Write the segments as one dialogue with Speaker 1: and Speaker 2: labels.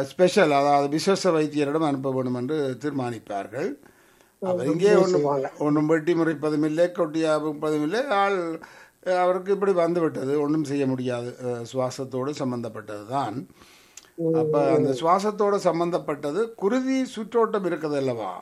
Speaker 1: Special அதாவது விசேஷ வைத்தியரிடம் அனுப்ப வேண்டும் என்று தீர்மானிப்பார்கள் அவர் இங்கே ஒன்றும் ஒன்றும் வெட்டி முறைப்பதும் இல்லை கொட்டி அறுப்பதும் இல்லை ஆள் அஹ், அவருக்கு இப்படி வந்துவிட்டது ஒன்றும் செய்ய முடியாது அஹ், சுவாசத்தோடு சம்பந்தப்பட்டது தான் அப்ப அந்த சுவாசத்தோடு சம்பந்தப்பட்டது குருதி சுற்றோட்டம் இருக்குது அல்லவா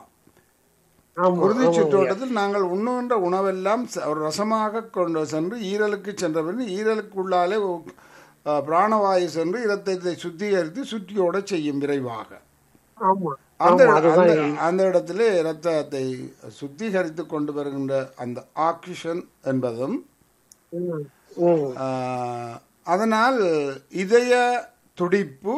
Speaker 2: ஆமா
Speaker 1: குருதி சுற்றோட்டத்தில் நாங்கள் உண்ணுகின்ற உணவெல்லாம் ச- ஒரு ரசமாக கொண்டு சென்று ஈரலுக்கு சென்ற பின் ஈரலுக்குள்ளாலே ஒ- அஹ், பிராணவாயு சென்று இரத்தத்தை சுத்திகரித்து சுற்றியோட செய்யும் விரைவாக
Speaker 2: ஆமா
Speaker 1: அந்த
Speaker 2: ஆமா அதுதான்
Speaker 1: அந்த- அந்த இடத்துல இரத்தத்தை சுத்திகரித்து கொண்டு வருகின்ற அந்த ஆக்சிஜன் என்பதும்
Speaker 2: ம், ம்.
Speaker 1: ஆஹ், அதனால் இதய துடிப்பு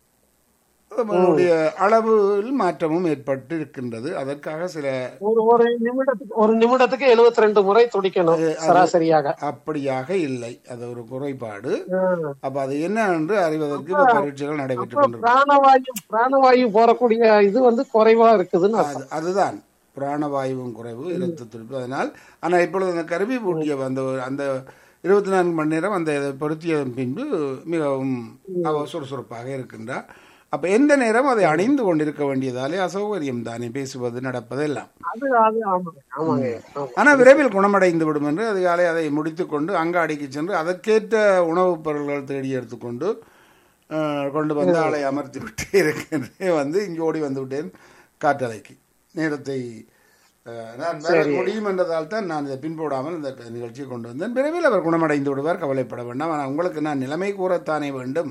Speaker 1: நம்மளுடைய அளவில் மாற்றமும் ஏற்பட்டு இருக்கின்றது அதற்காக சில
Speaker 2: ஒரு ஒரு நிமிடத்துக்கு ஒரு நிமிடத்துக்கு 72 ரெண்டு முறை துடிக்கணும் சராசரியாக
Speaker 1: அப்படியாக இல்லை அது ஒரு குறைபாடு
Speaker 2: ம்.
Speaker 1: அப்ப அது என்ன என்று அறிவதற்கு இப்ப பரீட்சைகள் நடைபெற்று கொண்டிருக்கிறது
Speaker 2: பிராணவாயு பிராணவாயு போறக்கூடிய இது வந்து குறைவா இருக்குதுன்னு அர்த்தம்.
Speaker 1: அது அதுதான் பிராணவாயுவும் குறைவு இரத்த துடிப்பு அதனால் ஆனால் இப்பொழுது அந்த கருவி பூட்டிய அந்த ஒரு- அந்த இருபத்தி நான்கு மணி நேரம் அந்த இதை பொருத்தியதன் பின்பு மிகவும் அவ சுறுசுறுப்பாக இருக்கின்றார் அப்ப எந்த நேரம் அதை அணிந்து கொண்டிருக்க வேண்டியதாலே அசௌகரியம் தானே பேசுவது நடப்பதெல்லாம்
Speaker 2: அது அது ஆமாங்க ஆமாங்க ஆமா.
Speaker 1: ஆனால் விரைவில் குணமடைந்து விடும் என்று அதிகாலை அதை முடித்துக்கொண்டு அங்காடிக்கு சென்று அதற்கேற்ற உணவுப் பொருள்கள் தேடி எடுத்துக்கொண்டு அஹ், கொண்டு வந்து ஆளை அமர்த்தி விட்டு இருக்கின்றேன் வந்து இங்கே ஓடி வந்து விட்டேன் காற்றலைக்கு நேரத்தை அஹ், நான் வர முடியும் என்றதால் தான் நான் இதை பின்போடாமல் இந்த நிகழ்ச்சியை கொண்டு வந்தேன் விரைவில் அவர் குணமடைந்து விடுவார் கவலைப்பட வேண்டாம் ஆனால் உங்களுக்கு நான் நிலைமை கூறத்தானே வேண்டும்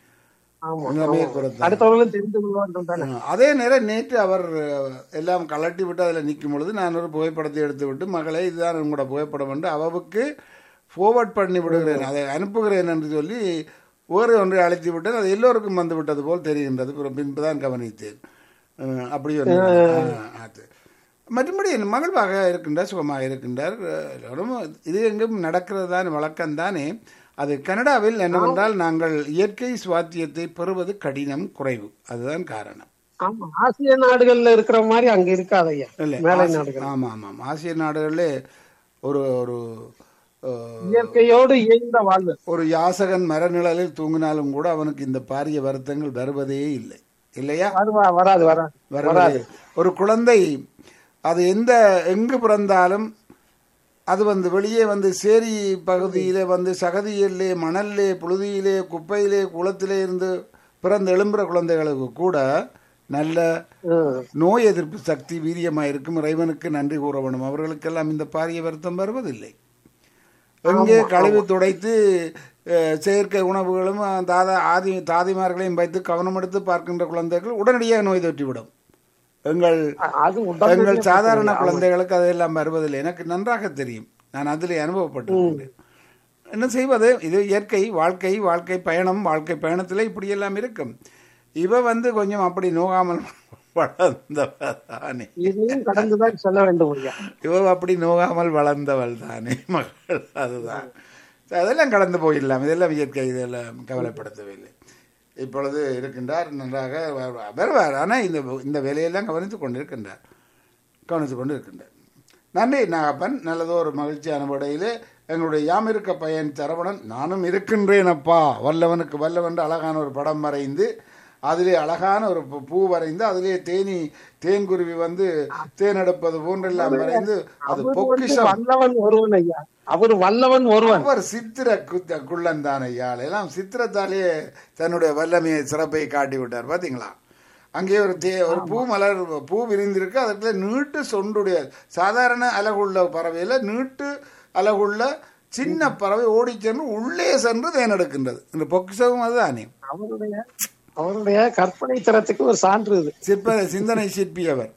Speaker 2: ஆமா
Speaker 1: நிலைமையை கூறத்தான்
Speaker 2: அடுத்தவர்களும் தெரிந்து கொள்ள வேண்டும் தானே
Speaker 1: ஆ, அதே நேரம் நேற்று அவர் அஹ், எல்லாம் கலட்டி விட்டு அதில் நிற்கும் பொழுது நான் ஒரு புகைப்படத்தை எடுத்து விட்டு மகளே இதுதான் உங்களோட புகைப்படம் என்று அவவுக்கு forward பண்ணி விடுகிறேன் அதை அனுப்புகிறேன் என்று சொல்லி வேறு ஒன்றை அழைத்து விட்டேன் அது எல்லோருக்கும் வந்து விட்டது போல் தெரிகின்றது பிற- பின்புதான் கவனித்தேன் அஹ், அப்படி ஒன்று ஆ, அது மற்றபடி என் மகிழ்வாக இருக்கின்றார் சுகமாக இருக்கின்றார் அஹ், எல்லோரும் இது எங்கும் நடக்கிறது தான் வழக்கம் தானே அது கனடாவில் என்னவென்றால் நாங்கள் இயற்கை சுவாத்தியத்தை பெறுவது கடினம் குறைவு அதுதான் காரணம்
Speaker 2: ஆமா ஆசிய நாடுகள்ல இருக்கிற மாதிரி அங்க இருக்காது ஐயா
Speaker 1: இல்லை
Speaker 2: மேலை
Speaker 1: ஆசி-
Speaker 2: நாடுகள்
Speaker 1: ஆமாம் ஆமாம் ஆசிய நாடுகளிலே ஒரு ஒரு அஹ்,
Speaker 2: இயற்கையோடு இயந்த வாழ்வு
Speaker 1: ஒரு யாசகன் மரநிழலில் தூங்கினாலும் கூட அவனுக்கு இந்த பாரிய வருத்தங்கள் வருவதே இல்லை இல்லையா
Speaker 2: வருவா வராது வராது
Speaker 1: வருவதே ஒரு குழந்தை அது எந்த எங்கு பிறந்தாலும் அது வந்து வெளியே வந்து சேரி பகுதியிலே வந்து சகதியிலே மணல்லே புழுதியிலே குப்பையிலே குளத்திலே இருந்து பிறந்து எழும்புற குழந்தைகளுக்கு கூட நல்ல
Speaker 2: ம்.
Speaker 1: நோய் எதிர்ப்பு சக்தி வீரியமாக இருக்கும் இறைவனுக்கு நன்றி கூற வேண்டும் அவர்களுக்கெல்லாம் இந்த பாரிய வருத்தம் வருவதில்லை எங்கே கழுவி துடைத்து அஹ், செயற்கை உணவுகளும் அஹ், தாதா ஆதி தாதிமார்களையும் வைத்து கவனம் எடுத்து பார்க்கின்ற குழந்தைகள் உடனடியாக நோய் தொற்றிவிடும் எங்கள்
Speaker 2: அது உடம்பு
Speaker 1: எங்கள் சாதாரண குழந்தைகளுக்கு அதெல்லாம் வருவதில்லை எனக்கு நன்றாக தெரியும் நான் அதில் அனுபவப்பட்டிருக்கிறேன் என்ன செய்வது இது இயற்கை வாழ்க்கை வாழ்க்கை பயணம் வாழ்க்கை பயணத்தில் இப்படியெல்லாம் இருக்கும் இவ வந்து கொஞ்சம் அப்படி நோகாமல் வளர்ந்தவள் தானே
Speaker 2: இதையும் கடந்துதான் செல்ல வேண்டும் ஐயா
Speaker 1: இவ அப்படி நோகாமல் வளர்ந்தவள் தானே மகள் அதுதான் அதெல்லாம் கடந்து போயிடலாம் இதெல்லாம் இயற்கை இதெல்லாம் கவலைப்படுத்தவில்லை இப்பொழுது இருக்கின்றார் நன்றாக வ- வருவார் ஆனால் இந்த இந்த வேலையெல்லாம் கவனித்துக் கொண்டிருக்கின்றார் கவனித்துக் கொண்டு இருக்கின்றார் நன்றி நாகப்பன் நல்லதோ ஒரு மகிழ்ச்சியான விடையிலே எங்களுடைய யாம் இருக்க பையன் சரவணன் நானும் இருக்கின்றேன் அப்பா வல்லவனுக்கு வல்லவன் அழகான ஒரு படம் வரைந்து அதிலே அழகான ஒரு பூ- பூ வரைந்து அதிலே தேனி தேன்குருவி வந்து தேன் எடுப்பது போன்றெல்லாம் வரைந்து அது
Speaker 2: அவர் வந்து
Speaker 1: பொக்கிஷம்
Speaker 2: வல்லவன் ஒருவன் ஐயா அவர் வல்லவன் ஒருவன்
Speaker 1: அவர் சித்திர குத்த குள்ளன் தான் ஐயாள் எல்லாம் சித்திரத்தாலேயே தன்னுடைய வல்லமையை சிறப்பை காட்டி விட்டார் பாத்தீங்களா அங்கே ஒரு தே ஒரு பூ மலர் பூ விரிந்திருக்கு அதுக்குள்ள நீட்டு சொண்டுடைய சாதாரண அழகுள்ள பறவையில நீட்டு அழகுள்ள சின்ன பறவை ஓடி சென்று உள்ளே சென்று தேனெடுக்கின்றது இந்த பொக்கிஷமும் அதுதானே
Speaker 2: அவருடைய அவருடைய கற்பனை திறத்துக்கு ஒரு சான்று இது
Speaker 1: சிற்ப சிந்தனை சிற்பி அவர்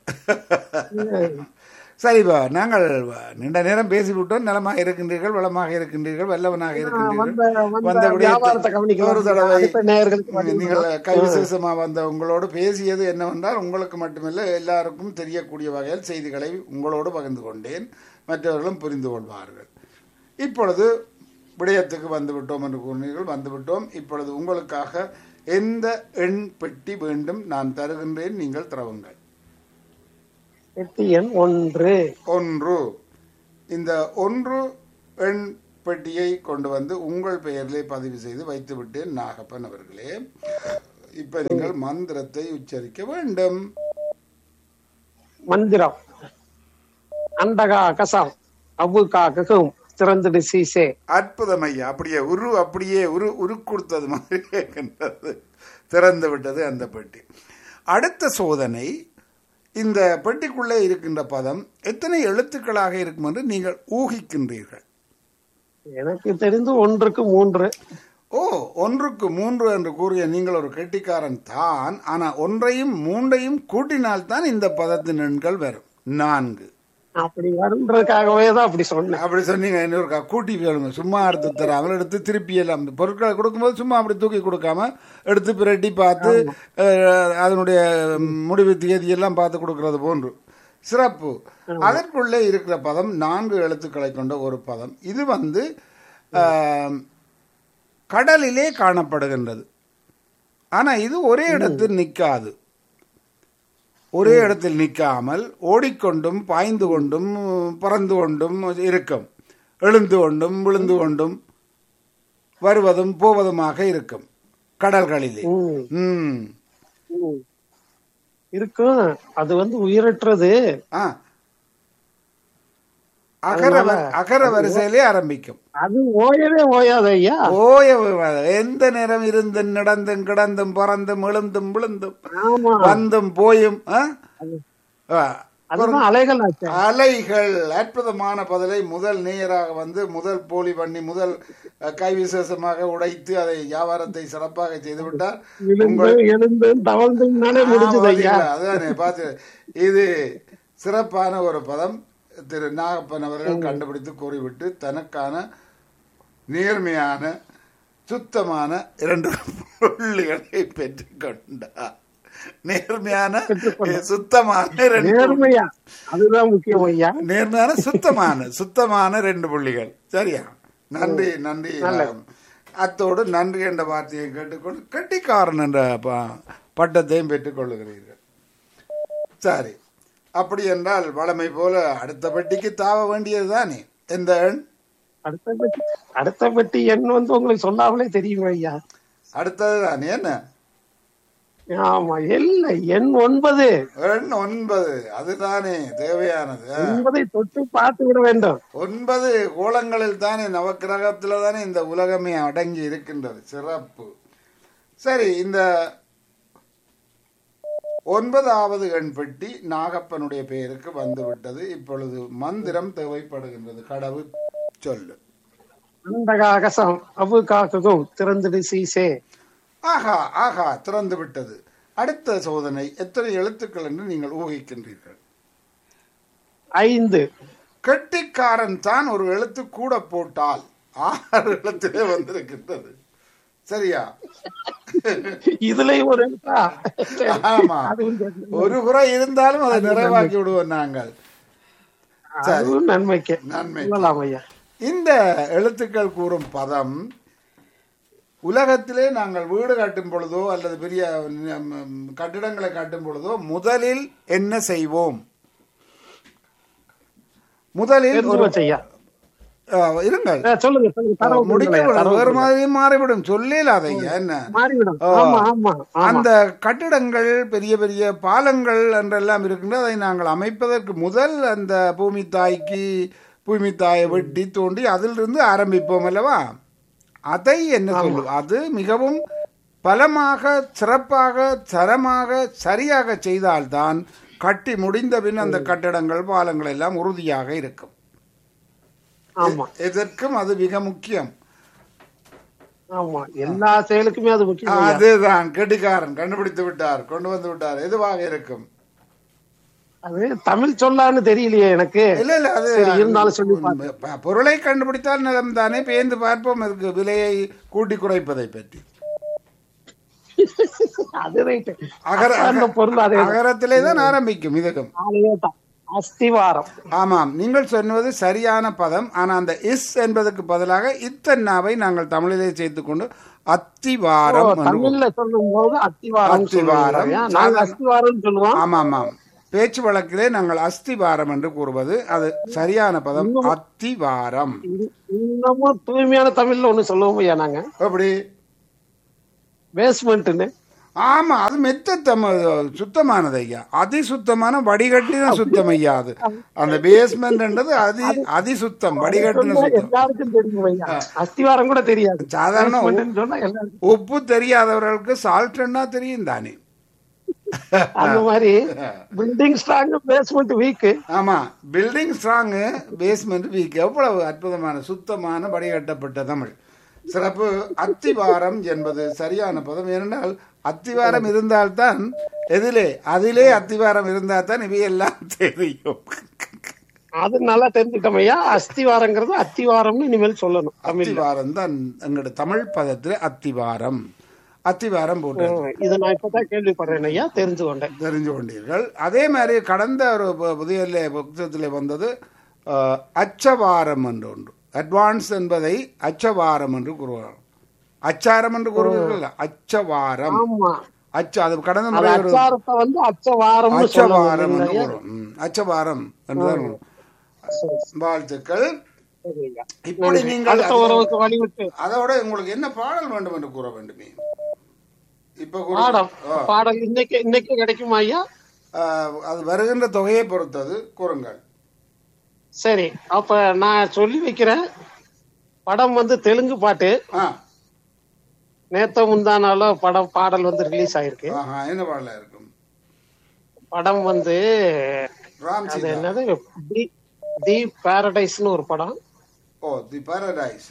Speaker 1: சரிப்பா நாங்கள் நீண்ட நேரம் பேசிவிட்டோம் நலமாக இருக்கின்றீர்கள் வளமாக இருக்கின்றீர்கள் வல்லவனாக இருக்கின்றீர்கள்
Speaker 2: வந்த வந்த
Speaker 1: வந்த விடயத்தை
Speaker 2: வியாபாரத்தை கவனிக்கலாம்
Speaker 1: ஒரு தடவை
Speaker 2: அடுத்த நேயர்களுக்கு பதில்
Speaker 1: நீங்கள் கை விசேஷமா வந்த உங்களோடு பேசியது என்னவென்றால் உங்களுக்கு மட்டுமல்ல எல்லாருக்கும் தெரியக்கூடிய வகையில் செய்திகளை உங்களோடு பகிர்ந்து கொண்டேன் மற்றவர்களும் புரிந்து கொள்வார்கள் இப்பொழுது விடயத்துக்கு வந்து விட்டோம் என்று கூறினீர்கள் வந்து விட்டோம் இப்பொழுது உங்களுக்காக எந்த எண் பெட்டி வேண்டும் நான் தருகின்றேன் நீங்கள் திறவுங்கள்
Speaker 2: எட்டு எண் ஒன்று
Speaker 1: ஒன்று இந்த ஒன்று எண் பெட்டியை கொண்டு வந்து உங்கள் பெயரிலே பதிவு செய்து வைத்து விட்டேன் நாகப்பன் அவர்களே இப்ப நீங்கள் மந்திரத்தை உச்சரிக்க வேண்டும்
Speaker 2: மந்திரம் அண்டகா கசம் அபுகா ககும் திறந்துடு சீசே
Speaker 1: அற்புதம் ஐயா அப்படியே உரு அப்படியே உரு உரு கொடுத்தது மாதிரி இருக்கின்றது திறந்து விட்டது அந்த பெட்டி அடுத்த சோதனை இந்த பெட்டிக்குள்ளே இருக்கின்ற பதம் எத்தனை எழுத்துக்களாக இருக்கும் என்று நீங்கள் ஊகிக்கின்றீர்கள்
Speaker 2: எனக்கு தெரிந்து ஒன்றுக்கு மூன்று
Speaker 1: ஓ ஒன்றுக்கு மூன்று என்று கூறிய நீங்கள் ஒரு கெட்டிக்காரன் தான் ஆனா ஒன்றையும் மூன்றையும் கூட்டினால்தான் இந்த பதத்தின் எண்கள் வரும் நான்கு
Speaker 2: அப்படி வருன்றதுக்காகவே தான் அப்படி சொன்னேன்
Speaker 1: அப்படி சொன்னீங்க இன்னொரு கா- கூட்டி கேளுங்க சும்மா எடுத்து தராமல் எடுத்து திருப்பி எல்லாம் இந்த பொருட்களை கொடுக்கும்போது சும்மா அப்படி தூக்கி கொடுக்காம எடுத்து பிரட்டி பார்த்து அஹ், அதனுடைய முடிவு தேதி எல்லாம் பார்த்து கொடுக்கறது போன்று சிறப்பு அதற்குள்ளே இருக்கிற பதம் நான்கு எழுத்துக்களை கொண்ட ஒரு பதம் இது வந்து ஆம், கடலிலே காணப்படுகின்றது ஆனா இது ஒரே இடத்தில் நிற்காது ஒரே இடத்தில் நிற்காமல் ஓடிக்கொண்டும் பாய்ந்து கொண்டும் பறந்து கொண்டும் இருக்கும் எழுந்து கொண்டும் விழுந்து கொண்டும் வருவதும் போவதுமாக இருக்கும் கடல்களிலே
Speaker 2: ம்,
Speaker 1: ம்
Speaker 2: ம். இருக்கும் அது வந்து உயிரற்றது
Speaker 1: ஆ அகர வ- அகர வரிசையிலே ஆரம்பிக்கும்
Speaker 2: அது ஓயவே ஓயாது ஐயா
Speaker 1: ஓய எந்த நேரம் இருந்தும் நடந்தும் கிடந்தும் பறந்தும் எழுந்தும் விழுந்தும்
Speaker 2: ஆமா
Speaker 1: வந்தும் போயும் ஆ? ஆ.
Speaker 2: அதுதான் அலைகள் ஆச்சு
Speaker 1: அலைகள் அற்புதமான பதிலை முதல் நேயராக வந்து முதல் போலி பண்ணி முதல் அஹ், கை விசேஷமாக உடைத்து அதை வியாபாரத்தை சிறப்பாக செய்து விட்டார்
Speaker 2: விழுந்து எழுந்து தவழ்ந்துனாலே முடிஞ்சது ஐயா
Speaker 1: பாத்தீங்களா? அதானே பார்த்து இது சிறப்பான ஒரு பதம் திரு நாகப்பன் அவர்கள் கண்டுபிடித்து கூறிவிட்டு தனக்கான நேர்மையான சுத்தமான இரண்டு புள்ளிகளை பெற்றுக்கொண்டார் நேர்மையான சுத்தமான இரண்டு
Speaker 2: நேர்மையா அதுதான் முக்கியம் ஐயா
Speaker 1: நேர்மையான சுத்தமான சுத்தமான ரெண்டு புள்ளிகள் சரியா நன்றி நன்றி அத்தோடு நன்றி என்ற வார்த்தையை கேட்டுக்கொண்டு கட்டிக்காரன் என்ற ப- பட்டத்தையும் பெற்றுக் கொள்ளுகிறீர்கள் சரி அப்படி என்றால் வளமை போல அடுத்த பெட்டிக்கு தாவ வேண்டியதுதானே எந்த எண்
Speaker 2: அடுத்த பெட்டி அடுத்த பெட்டி எண் வந்து உங்களுக்கு சொல்லாமலே தெரியும் ஐயா
Speaker 1: அடுத்தது தானே என்ன
Speaker 2: ஆமா இல்ல எண் ஒன்பது
Speaker 1: எண் ஒன்பது அதுதானே தேவையானது
Speaker 2: ஒன்பதை தொட்டு பார்த்து விட வேண்டும்
Speaker 1: ஒன்பது கோலங்களில் தானே நவக்கிரகத்துல தானே இந்த உலகமே அடங்கி இருக்கின்றது சிறப்பு சரி இந்த ஒன்பதாவது எண் பெட்டி நாகப்பனுடைய பெயருக்கு வந்து விட்டது இப்பொழுது மந்திரம் தேவைப்படுகின்றது கடவுள் சொல்லு
Speaker 2: அண்டகாகசம் அபு காக்கும் திறந்துடு சீசே
Speaker 1: ஆஹா ஆஹா திறந்து விட்டது அடுத்த சோதனை எத்தனை எழுத்துக்கள் என்று நீங்கள் ஊகிக்கின்றீர்கள்
Speaker 2: ஐந்து
Speaker 1: கெட்டிக்காரன் தான் ஒரு எழுத்து கூட போட்டால் ஆறு எழுத்திலே வந்திருக்கின்றது சரியா
Speaker 2: இதுலயும் ஒரு எழுத்தா?
Speaker 1: ஆமா
Speaker 2: அதுவும் சரி.
Speaker 1: ஒரு குறை இருந்தாலும் அதை நிறைவாக்கி விடுவோம் நாங்கள்
Speaker 2: அதுவும் நன்மைக்கு
Speaker 1: நன்மை
Speaker 2: சொல்லலாம் ஐயா
Speaker 1: இந்த எழுத்துக்கள் கூறும் பதம் உலகத்திலே நாங்கள் வீடு கட்டும் பொழுதோ அல்லது பெரிய ம், கட்டிடங்களை கட்டும் பொழுதோ முதலில் என்ன செய்வோம் முதலில்
Speaker 2: தெரிஞ்சு
Speaker 1: ஒரு
Speaker 2: வச்சு ஐயா
Speaker 1: அஹ், இருங்கள்
Speaker 2: ஆ, சொல்லுங்க சொல்லுங்க தரவு
Speaker 1: முடிக்க
Speaker 2: கொடுங்களேன், தரவு
Speaker 1: வேறு
Speaker 2: கொடுங்க.
Speaker 1: மாதிரி மாறிவிடும் சொல்லல ஐயா என்ன
Speaker 2: மாறிவிடும்
Speaker 1: ஓ.
Speaker 2: ஆமா ஆமா ஆமா
Speaker 1: அந்த கட்டிடங்கள் பெரிய பெரிய பாலங்கள் என்றெல்லாம் இருக்கின்றது அதை நாங்கள் அமைப்பதற்கு முதல் அந்த பூமி தாய்க்கு பூமி தாயை வெட்டி தோண்டி அதிலிருந்து ஆரம்பிப்போம் அல்லவா அதை என்ன சொல்லும் அது மிகவும் பலமாக சிறப்பாக தரமாக சரியாக செய்தால்தான் கட்டி முடிந்த பின் அந்த கட்டிடங்கள் பாலங்கள் எல்லாம் உறுதியாக இருக்கும்
Speaker 2: ஆமா
Speaker 1: இதற்கும் அது மிக முக்கியம்
Speaker 2: ஆமா எல்லா செயலுக்குமே அது முக்கியம் ஐயா.
Speaker 1: அதுதான் கெட்டிக்காரன் கண்டுபிடித்து விட்டார் கொண்டு வந்து விட்டார் எதுவாக இருக்கும்
Speaker 2: அது தமிழ் சொல்லான்னு தெரியலையே எனக்கு
Speaker 1: இல்ல இல்ல அது
Speaker 2: சரி, இருந்தாலும் சொல்லி
Speaker 1: ப- பொருளை கண்டுபிடித்தால் நிலம் தானே பேந்து பார்ப்போம் அதுக்கு விலையை கூட்டி குறைப்பதை பற்றி
Speaker 2: அது ரைட்டு
Speaker 1: அகர
Speaker 2: அந்த பொருள் அதே
Speaker 1: அகரத்திலே தான் ஆரம்பிக்கும் இதுக்கும்
Speaker 2: அதேதான். அஸ்திவாரம்
Speaker 1: ஆமாம் நீங்கள் சொன்னது சரியான பதம் ஆனா அந்த இஸ் என்பதற்கு பதிலாக இத்தன்னாவை நாங்கள் தமிழிலே சேர்த்துக்கொண்டு அத்திவாரம் என்று
Speaker 2: தமிழ்ல சொல்லும் போது அத்திவாரம்
Speaker 1: அத்திவாரம்.
Speaker 2: சொல்லுவாங்க நாங்க அஸ்திவாரம் சொல்லுவோம்
Speaker 1: ஆமாம் ஆமாம் பேச்சு வழக்கிலே நாங்கள் அஸ்திவாரம் என்று கூறுவது அது சரியான பதம் அத்திவாரம்
Speaker 2: இது- இன்னமும் தூய்மையான தமிழ்ல ஒண்ணு சொல்லுவோம் ஐயா நாங்க
Speaker 1: எப்படி
Speaker 2: பேஸ்மெண்ட்னு
Speaker 1: ஆமா அது மெத்த தம சுத்தமானது ஐயா அதி சுத்தமான வடிகட்டின சுத்தம் ஐயா அது அந்த பேஸ்மெண்ட்ன்றது அதி அதி சுத்தம் வடிகட்டின சுத்தம்
Speaker 2: எல்லாருக்கும் தெரியும் ஐயா அஸ்திவாரம் கூட தெரியாது
Speaker 1: சாதாரண உ-
Speaker 2: Basement ன்னு சொன்னா எல்லாருக்கும்
Speaker 1: உப்பு தெரியாதவர்களுக்கு சால்ட்னா தெரியும் தானே
Speaker 2: அந்த மாதிரி பில்டிங் ஸ்ட்ராங் பேஸ்மெண்ட் வீக்
Speaker 1: ஆமா பில்டிங் ஸ்ட்ராங்கு பேஸ்மெண்ட் வீக் எவ்வளவு அற்புதமான சுத்தமான வடிகட்டப்பட்ட தமிழ் சிறப்பு அத்திவாரம் என்பது சரியான பதம் ஏனென்றால் அத்திவாரம் இருந்தால்தான் எதிலே அதிலே அத்திவாரம் இருந்தால் தான் இவையெல்லாம் தெரியும்
Speaker 2: அது நல்லா தெரிஞ்சுட்டோம் ஐயா அஸ்திவாரங்கிறது அத்திவாரம்னு இனிமேல் சொல்லணும் தமிழ்
Speaker 1: அத்திவாரம் தான் எங்களோட தமிழ் பதத்துல அத்திவாரம் அத்திவாரம் போட்டு
Speaker 2: இதை நான் இப்பதான் கேள்விப்படுறேன் ஐயா தெரிஞ்சு கொண்டேன்
Speaker 1: தெரிஞ்சு கொண்டீர்கள் அதே மாதிரி கடந்த ஒரு பு- புதிய புத்தகத்தில் வந்தது அஹ், அச்சவாரம் என்று ஒன்று அட்வான்ஸ் என்பதை அச்சவாரம் என்று கூறுவார் அச்சாரம் என்று கூறுவீர்கள் அச்சவாரம்
Speaker 2: ஆமா
Speaker 1: அச்ச அது கடந்த
Speaker 2: அது
Speaker 1: முறை ஒரு
Speaker 2: அச்சாரத்தை வந்து அச்சவாரம்னு
Speaker 1: அச்சவாரம்
Speaker 2: சொல்லணும்
Speaker 1: என்று
Speaker 2: ஐயா
Speaker 1: கூறும் ம், அச்சவாரம் என்றுதான் கூறும்.
Speaker 2: சரி,
Speaker 1: வாழ்த்துக்கள்
Speaker 2: சரி ஐயா.
Speaker 1: இப்படி நீங்கள்
Speaker 2: அடுத்த உறவுக்கு வழிவிட்டு
Speaker 1: அதோட உங்களுக்கு என்ன பாடல் வேண்டும் என்று கூற வேண்டுமே இப்ப கூறு-
Speaker 2: பாடம்
Speaker 1: ஆ.
Speaker 2: பாடல் இன்னைக்கு இன்னைக்கு கிடைக்குமா ஐயா
Speaker 1: ஆஹ், அது வருகின்ற தொகையை பொறுத்தது கூறுங்கள்
Speaker 2: சரி அப்ப நான் சொல்லி வைக்கிறேன் படம் வந்து தெலுங்கு பாட்டு
Speaker 1: ஆ
Speaker 2: நேத்த முந்தானால படம் பாடல் வந்து ரிலீஸ் ஆயிருக்கு
Speaker 1: ஆஹா என்ன பாடலா இருக்கும்
Speaker 2: படம் வந்து
Speaker 1: ராம்
Speaker 2: அது
Speaker 1: சீதா
Speaker 2: என்னது தி தி பாரடைஸ்னு ஒரு படம்
Speaker 1: ஓ தி பாரடைஸ்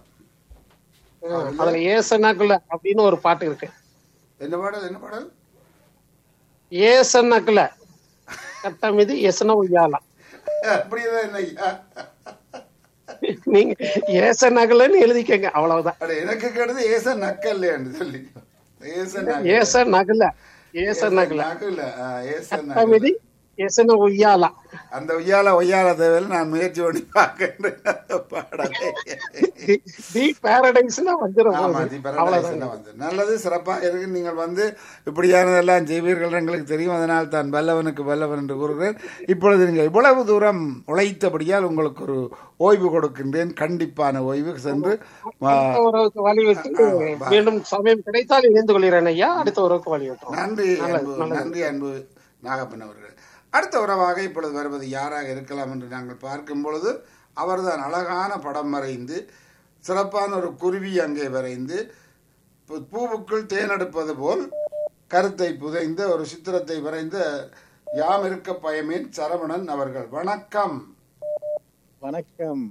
Speaker 2: அதுல ஏசனாக்குல அப்படின்னு ஒரு பாட்டு இருக்கு
Speaker 1: என்ன பாடல் என்ன பாடல்
Speaker 2: ஏசன்னாக்குல கட்டமிதி எசன உய்யாலா
Speaker 1: அப்படியேதான் என்ன ஐயா
Speaker 2: நீங்க ஏசனாக்குலன்னு எழுதிக்கங்க அவ்வளவுதான்
Speaker 1: அட எனக்கு கேட்டது ஏச நக்கல்லையான்னு சொல்லி ஏச
Speaker 2: ஏச நகல ஏச நகல
Speaker 1: நக்கல்ல ஏச நக்கல்
Speaker 2: கட்டமிதி எசன உய்யாலா
Speaker 1: அந்த ஒய்யால ஒய்யால தேவையில் நான் முயற்சி பண்ணி பார்க்கின்றேன் அந்த பாடலை
Speaker 2: தி பாரடைஸ்னா வந்துடும்
Speaker 1: ஆமா
Speaker 2: போகுது.
Speaker 1: தி பாரடைஸ் என்ன வந்து நல்லது சிறப்பாக இருக்கு நீங்கள் வந்து இப்படியானதெல்லாம் செய்வீர்கள் எங்களுக்கு தெரியும் அதனால் தான் வல்லவனுக்கு வல்லவன் என்று கூறுகிறேன் இப்பொழுது நீங்கள் இவ்வளவு தூரம் உழைத்தபடியால் உங்களுக்கு ஒரு ஓய்வு கொடுக்கின்றேன் கண்டிப்பான ஓய்வு சென்று ஆ,
Speaker 2: அடுத்த உறவுக்கு வழிவிட்டு மீண்டும் சமயம் கிடைத்தால் இணைந்து கொள்கிறேன் ஐயா அடுத்த உறவுக்கு வழிவிட்டோம்
Speaker 1: நன்றி அன்பு நன்றி அன்பு நாகப்பன் அவர்கள் அடுத்த உறவாக இப்பொழுது வருவது யாராக இருக்கலாம் என்று நாங்கள் பார்க்கும் பொழுது அவர்தான் அழகான படம் வரைந்து சிறப்பான ஒரு குருவி அங்கே வரைந்து பூ- பூவுக்குள் தேனெடுப்பது போல் கருத்தை புதைந்த ஒரு சித்திரத்தை வரைந்த யாம் இருக்க பயமேன் சரவணன் அவர்கள் வணக்கம்
Speaker 3: வணக்கம்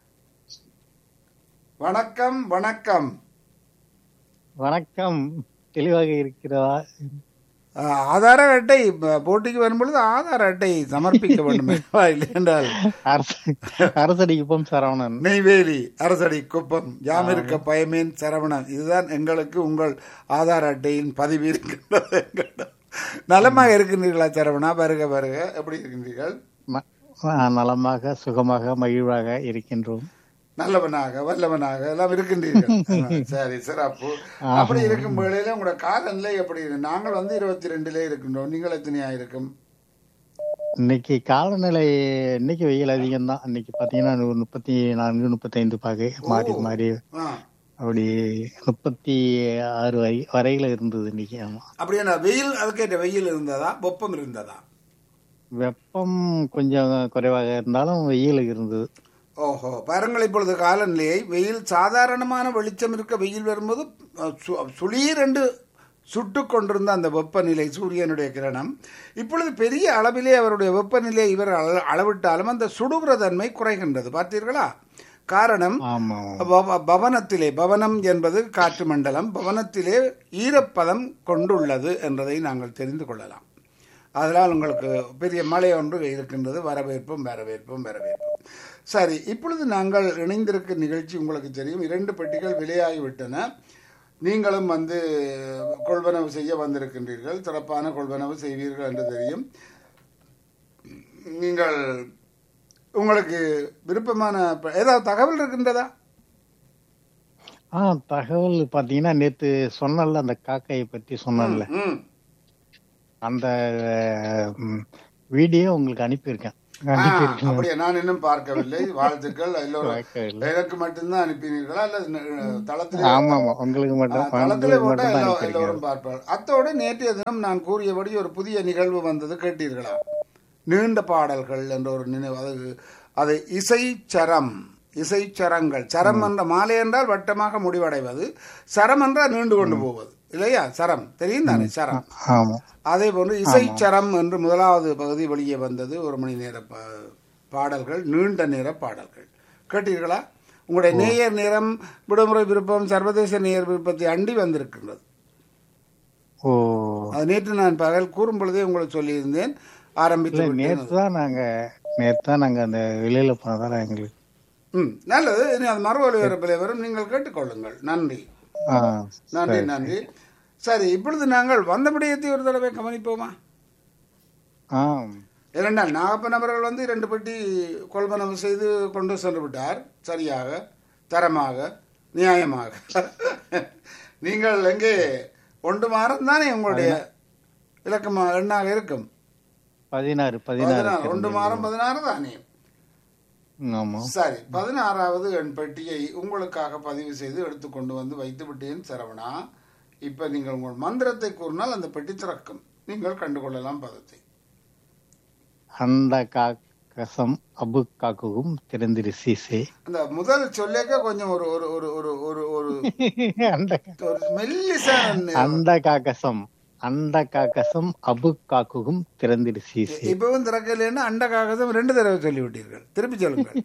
Speaker 1: வணக்கம் வணக்கம்
Speaker 3: வணக்கம் தெளிவாக இருக்கிறதா
Speaker 1: ஆஹ், ஆதார அட்டை ப- போட்டிக்கு வரும்பொழுது ஆதார அட்டை சமர்ப்பிக்க வேண்டும் இல்லை என்றால்
Speaker 3: அரசு அரசடி குப்பம் சரவணன்
Speaker 1: நெய்வேலி அரசடி குப்பம் யாம் இருக்க பயமேன் சரவணன் இதுதான் எங்களுக்கு உங்கள் ஆதார் அட்டையின் பதிவு இருக்கின்றது எங்களிடம். நலமாக இருக்கின்றீர்களா சரவணா வருக வருக எப்படி இருக்கின்றீர்கள்
Speaker 3: ம- ஆ, நலமாக சுகமாக மகிழ்வாக இருக்கின்றோம்
Speaker 1: நல்லவனாக வல்லவனாக எல்லாம் இருக்கின்றீர்கள் ஆ, சரி சிறப்பு அப்படி இருக்கும் வேளையில உங்களோட காலநிலை எப்படி இருக்கு நாங்கள் வந்து இருபத்தி ரெண்டுல இருக்கின்றோம் நீங்கள் எத்தனையா இருக்கும்
Speaker 3: இன்னைக்கு காலநிலை இன்னைக்கு வெயில் அதிகம் தான் இன்னைக்கு பாத்தீங்கன்னா ஒரு முப்பத்தி நான்கு முப்பத்தைந்து பாகை மாறி மாறி
Speaker 1: ஆ,
Speaker 3: அப்படி முப்பத்தி ஆறு வரை வரையில இருந்தது இன்னைக்கு ஆமா
Speaker 1: அப்படியே நான் வெயில் அதுக்கேற்ற வெயில் இருந்ததா வெப்பம் இருந்ததா
Speaker 3: வெப்பம் கொஞ்சம் குறைவாக இருந்தாலும் வெயில் இருந்தது
Speaker 1: ஓஹோ பாருங்கள் இப்பொழுது காலநிலையை வெயில் சாதாரணமான வெளிச்சம் இருக்க வெயில் வரும்போது அஹ், சு- சுளீரென்று சுட்டு கொண்டிருந்த அந்த வெப்பநிலை சூரியனுடைய கிரணம் இப்பொழுது பெரிய அளவிலே அவருடைய வெப்பநிலையை இவர் அள- அளவிட்டாலும் அந்த சுடுகிற தன்மை குறைகின்றது பார்த்தீர்களா காரணம்
Speaker 3: ஆமா
Speaker 1: பவ- பவனத்திலே பவனம் என்பது காற்று மண்டலம் பவனத்திலே ஈரப்பதம் கொண்டுள்ளது என்பதை நாங்கள் தெரிந்து கொள்ளலாம் அதனால் உங்களுக்கு பெரிய மழை ஒன்று இருக்கின்றது வரவேற்பும் வரவேற்பும் வரவேற்பும் சரி இப்பொழுது நாங்கள் இணைந்திருக்கும் நிகழ்ச்சி உங்களுக்கு தெரியும் இரண்டு பெட்டிகள் விலையாகிவிட்டன நீங்களும் வந்து கொள்வனவு செய்ய வந்திருக்கின்றீர்கள் சிறப்பான கொள்வனவு செய்வீர்கள் என்று தெரியும் நீங்கள் உங்களுக்கு விருப்பமான ப- ஏதாவது தகவல் இருக்கின்றதா
Speaker 3: ஆ தகவல் பாத்தீங்கன்னா நேத்து சொன்னல அந்த காக்கையை பத்தி சொன்னேன்ல
Speaker 1: ம்
Speaker 3: அந்த ம், வீடியோ உங்களுக்கு அனுப்பியிருக்கேன்
Speaker 1: ஆ, அப்படியா நான் இன்னும் பார்க்கவில்லை வாழ்த்துக்கள் எல்லோரும்
Speaker 3: பார்க்கவில்லை.
Speaker 1: எனக்கு மட்டும்தான் அனுப்பினீர்களா அல்லது ந- தளத்திலே
Speaker 3: ஆமா ஆமா உங்களுக்கு மட்டும்
Speaker 1: தளத்திலே
Speaker 3: உங்களுக்கு
Speaker 1: போட்டா
Speaker 3: மட்டும் தான்
Speaker 1: எல்லோ-
Speaker 3: அனுப்பியிருக்கேன்
Speaker 1: எல்லோரும் பார்ப்பார் அத்தோடு நேற்றைய தினம் நான் கூறியபடி ஒரு புதிய நிகழ்வு வந்தது கேட்டீர்களா நீண்ட பாடல்கள் என்ற ஒரு நினைவு அது அது இசைச்சரம் இசைச்சரங்கள் சரம் என்ற மாலை என்றால் வட்டமாக முடிவடைவது சரம் என்றால் நீண்டு கொண்டு போவது இல்லையா சரம் தெரியும் தானே சரம்
Speaker 3: ஆமா
Speaker 1: அதே போன்று இசைச்சரம் என்று முதலாவது பகுதி வெளியே வந்தது ஒரு மணி நேர பா- பாடல்கள் நீண்ட நேர பாடல்கள் கேட்டீர்களா உங்களுடைய நேயர் நேரம் விடுமுறை விருப்பம் சர்வதேச நேயர் விருப்பத்தை அண்டி வந்திருக்கின்றது
Speaker 3: ஓ
Speaker 1: அது நேற்று நான் பகல் கூறும் பொழுதே உங்களுக்கு சொல்லியிருந்தேன் ஆரம்பித்து
Speaker 3: இல்ல
Speaker 1: விட்டேன்.
Speaker 3: நேத்து தான் நாங்க நேத்து தான் நாங்க அந்த வெளியில போனதால எங்களுக்கு
Speaker 1: ம் நல்லது இனி அது மறு ஒலிபரப்பில் வரும் நீங்கள் கேட்டுக்கொள்ளுங்கள் நன்றி
Speaker 3: ஆ
Speaker 1: நன்றி நன்றி சரி இப்பொழுது நாங்கள் வந்த விடயத்தை ஒரு தடவை கவனிப்போமா
Speaker 3: ஆ
Speaker 1: இரண்டால் நாகப்பன் அவர்கள் வந்து இரண்டு பெட்டி கொள்வனவு செய்து கொண்டு சென்று விட்டார் சரியாக தரமாக நியாயமாக நீங்கள் எங்கே ஒன்று மாறம் தானே உங்களுடைய இலக்கமா எண்ணாக இருக்கும்
Speaker 3: பதினாறு பதினாறு
Speaker 1: பதினாறு ஒன்று மாறம் பதினாறு தானே
Speaker 3: ஆமா
Speaker 1: சரி பதினாறாவது எண் பெட்டியை உங்களுக்காக பதிவு செய்து எடுத்துக்கொண்டு வந்து வைத்து விட்டேன் சரவணா இப்ப நீங்கள் உங்கள் மந்திரத்தை கூறினால் அந்த பெட்டி திறக்கும் நீங்கள் கண்டுகொள்ளலாம் பதத்தை
Speaker 3: அந்த காக்கசம் அபு காக்குகும் திறந்திரு சீசே
Speaker 1: அந்த முதல் சொல்லேக்க கொஞ்சம் ஒரு ஒரு ஒரு ஒரு ஒரு ஒரு
Speaker 3: அந்த
Speaker 1: ஒரு மெல்லிசான
Speaker 3: அந்த காக்கசம் அந்த காக்கசம் அபு காக்குகும் திறந்திரு சீசே
Speaker 1: இப்பவும் திறக்கலைன்னா அண்ட காகசம் ரெண்டு தடவை சொல்லி விட்டீர்கள் திருப்பி சொல்லுங்கள்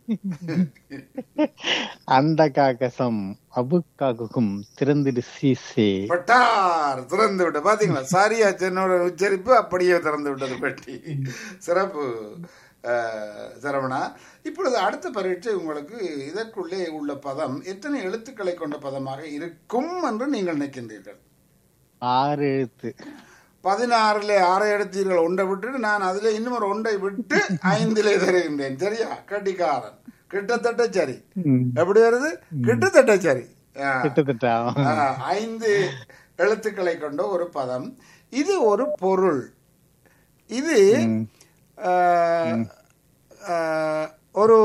Speaker 3: அந்த காக்கசம் அபு காக்குகும் திறந்திரு சீசே
Speaker 1: பட்டார் திறந்து விட்ட பாத்தீங்களா சாரியா சென்னோட உச்சரிப்பு அப்படியே திறந்து விட்டது பெட்டி சிறப்பு அஹ், சரவணா இப்பொழுது அடுத்த பரீட்சை உங்களுக்கு இதற்குள்ளே உள்ள பதம் எத்தனை எழுத்துக்களை கொண்ட பதமாக இருக்கும் என்று நீங்கள் நினைக்கின்றீர்கள்
Speaker 3: ஆறு எழுத்து
Speaker 1: பதினாறுல ஆறை எடுத்தீர்கள் ஒன்றை விட்டுட்டு நான் அதுல இன்னும் ஒரு ஒன்றை விட்டு ஐந்திலே தருகின்றேன் சரியா கட்டிக்காரன் கிட்டத்தட்ட சரி
Speaker 3: ம்.
Speaker 1: எப்படி வருது கிட்டத்தட்ட சரி ஆ.
Speaker 3: கிட்டத்தட்ட
Speaker 1: ஆ, ஐந்து எழுத்துக்களை கொண்ட ஒரு பதம் இது ஒரு பொருள் இது ஆ, ஆ, ஒரு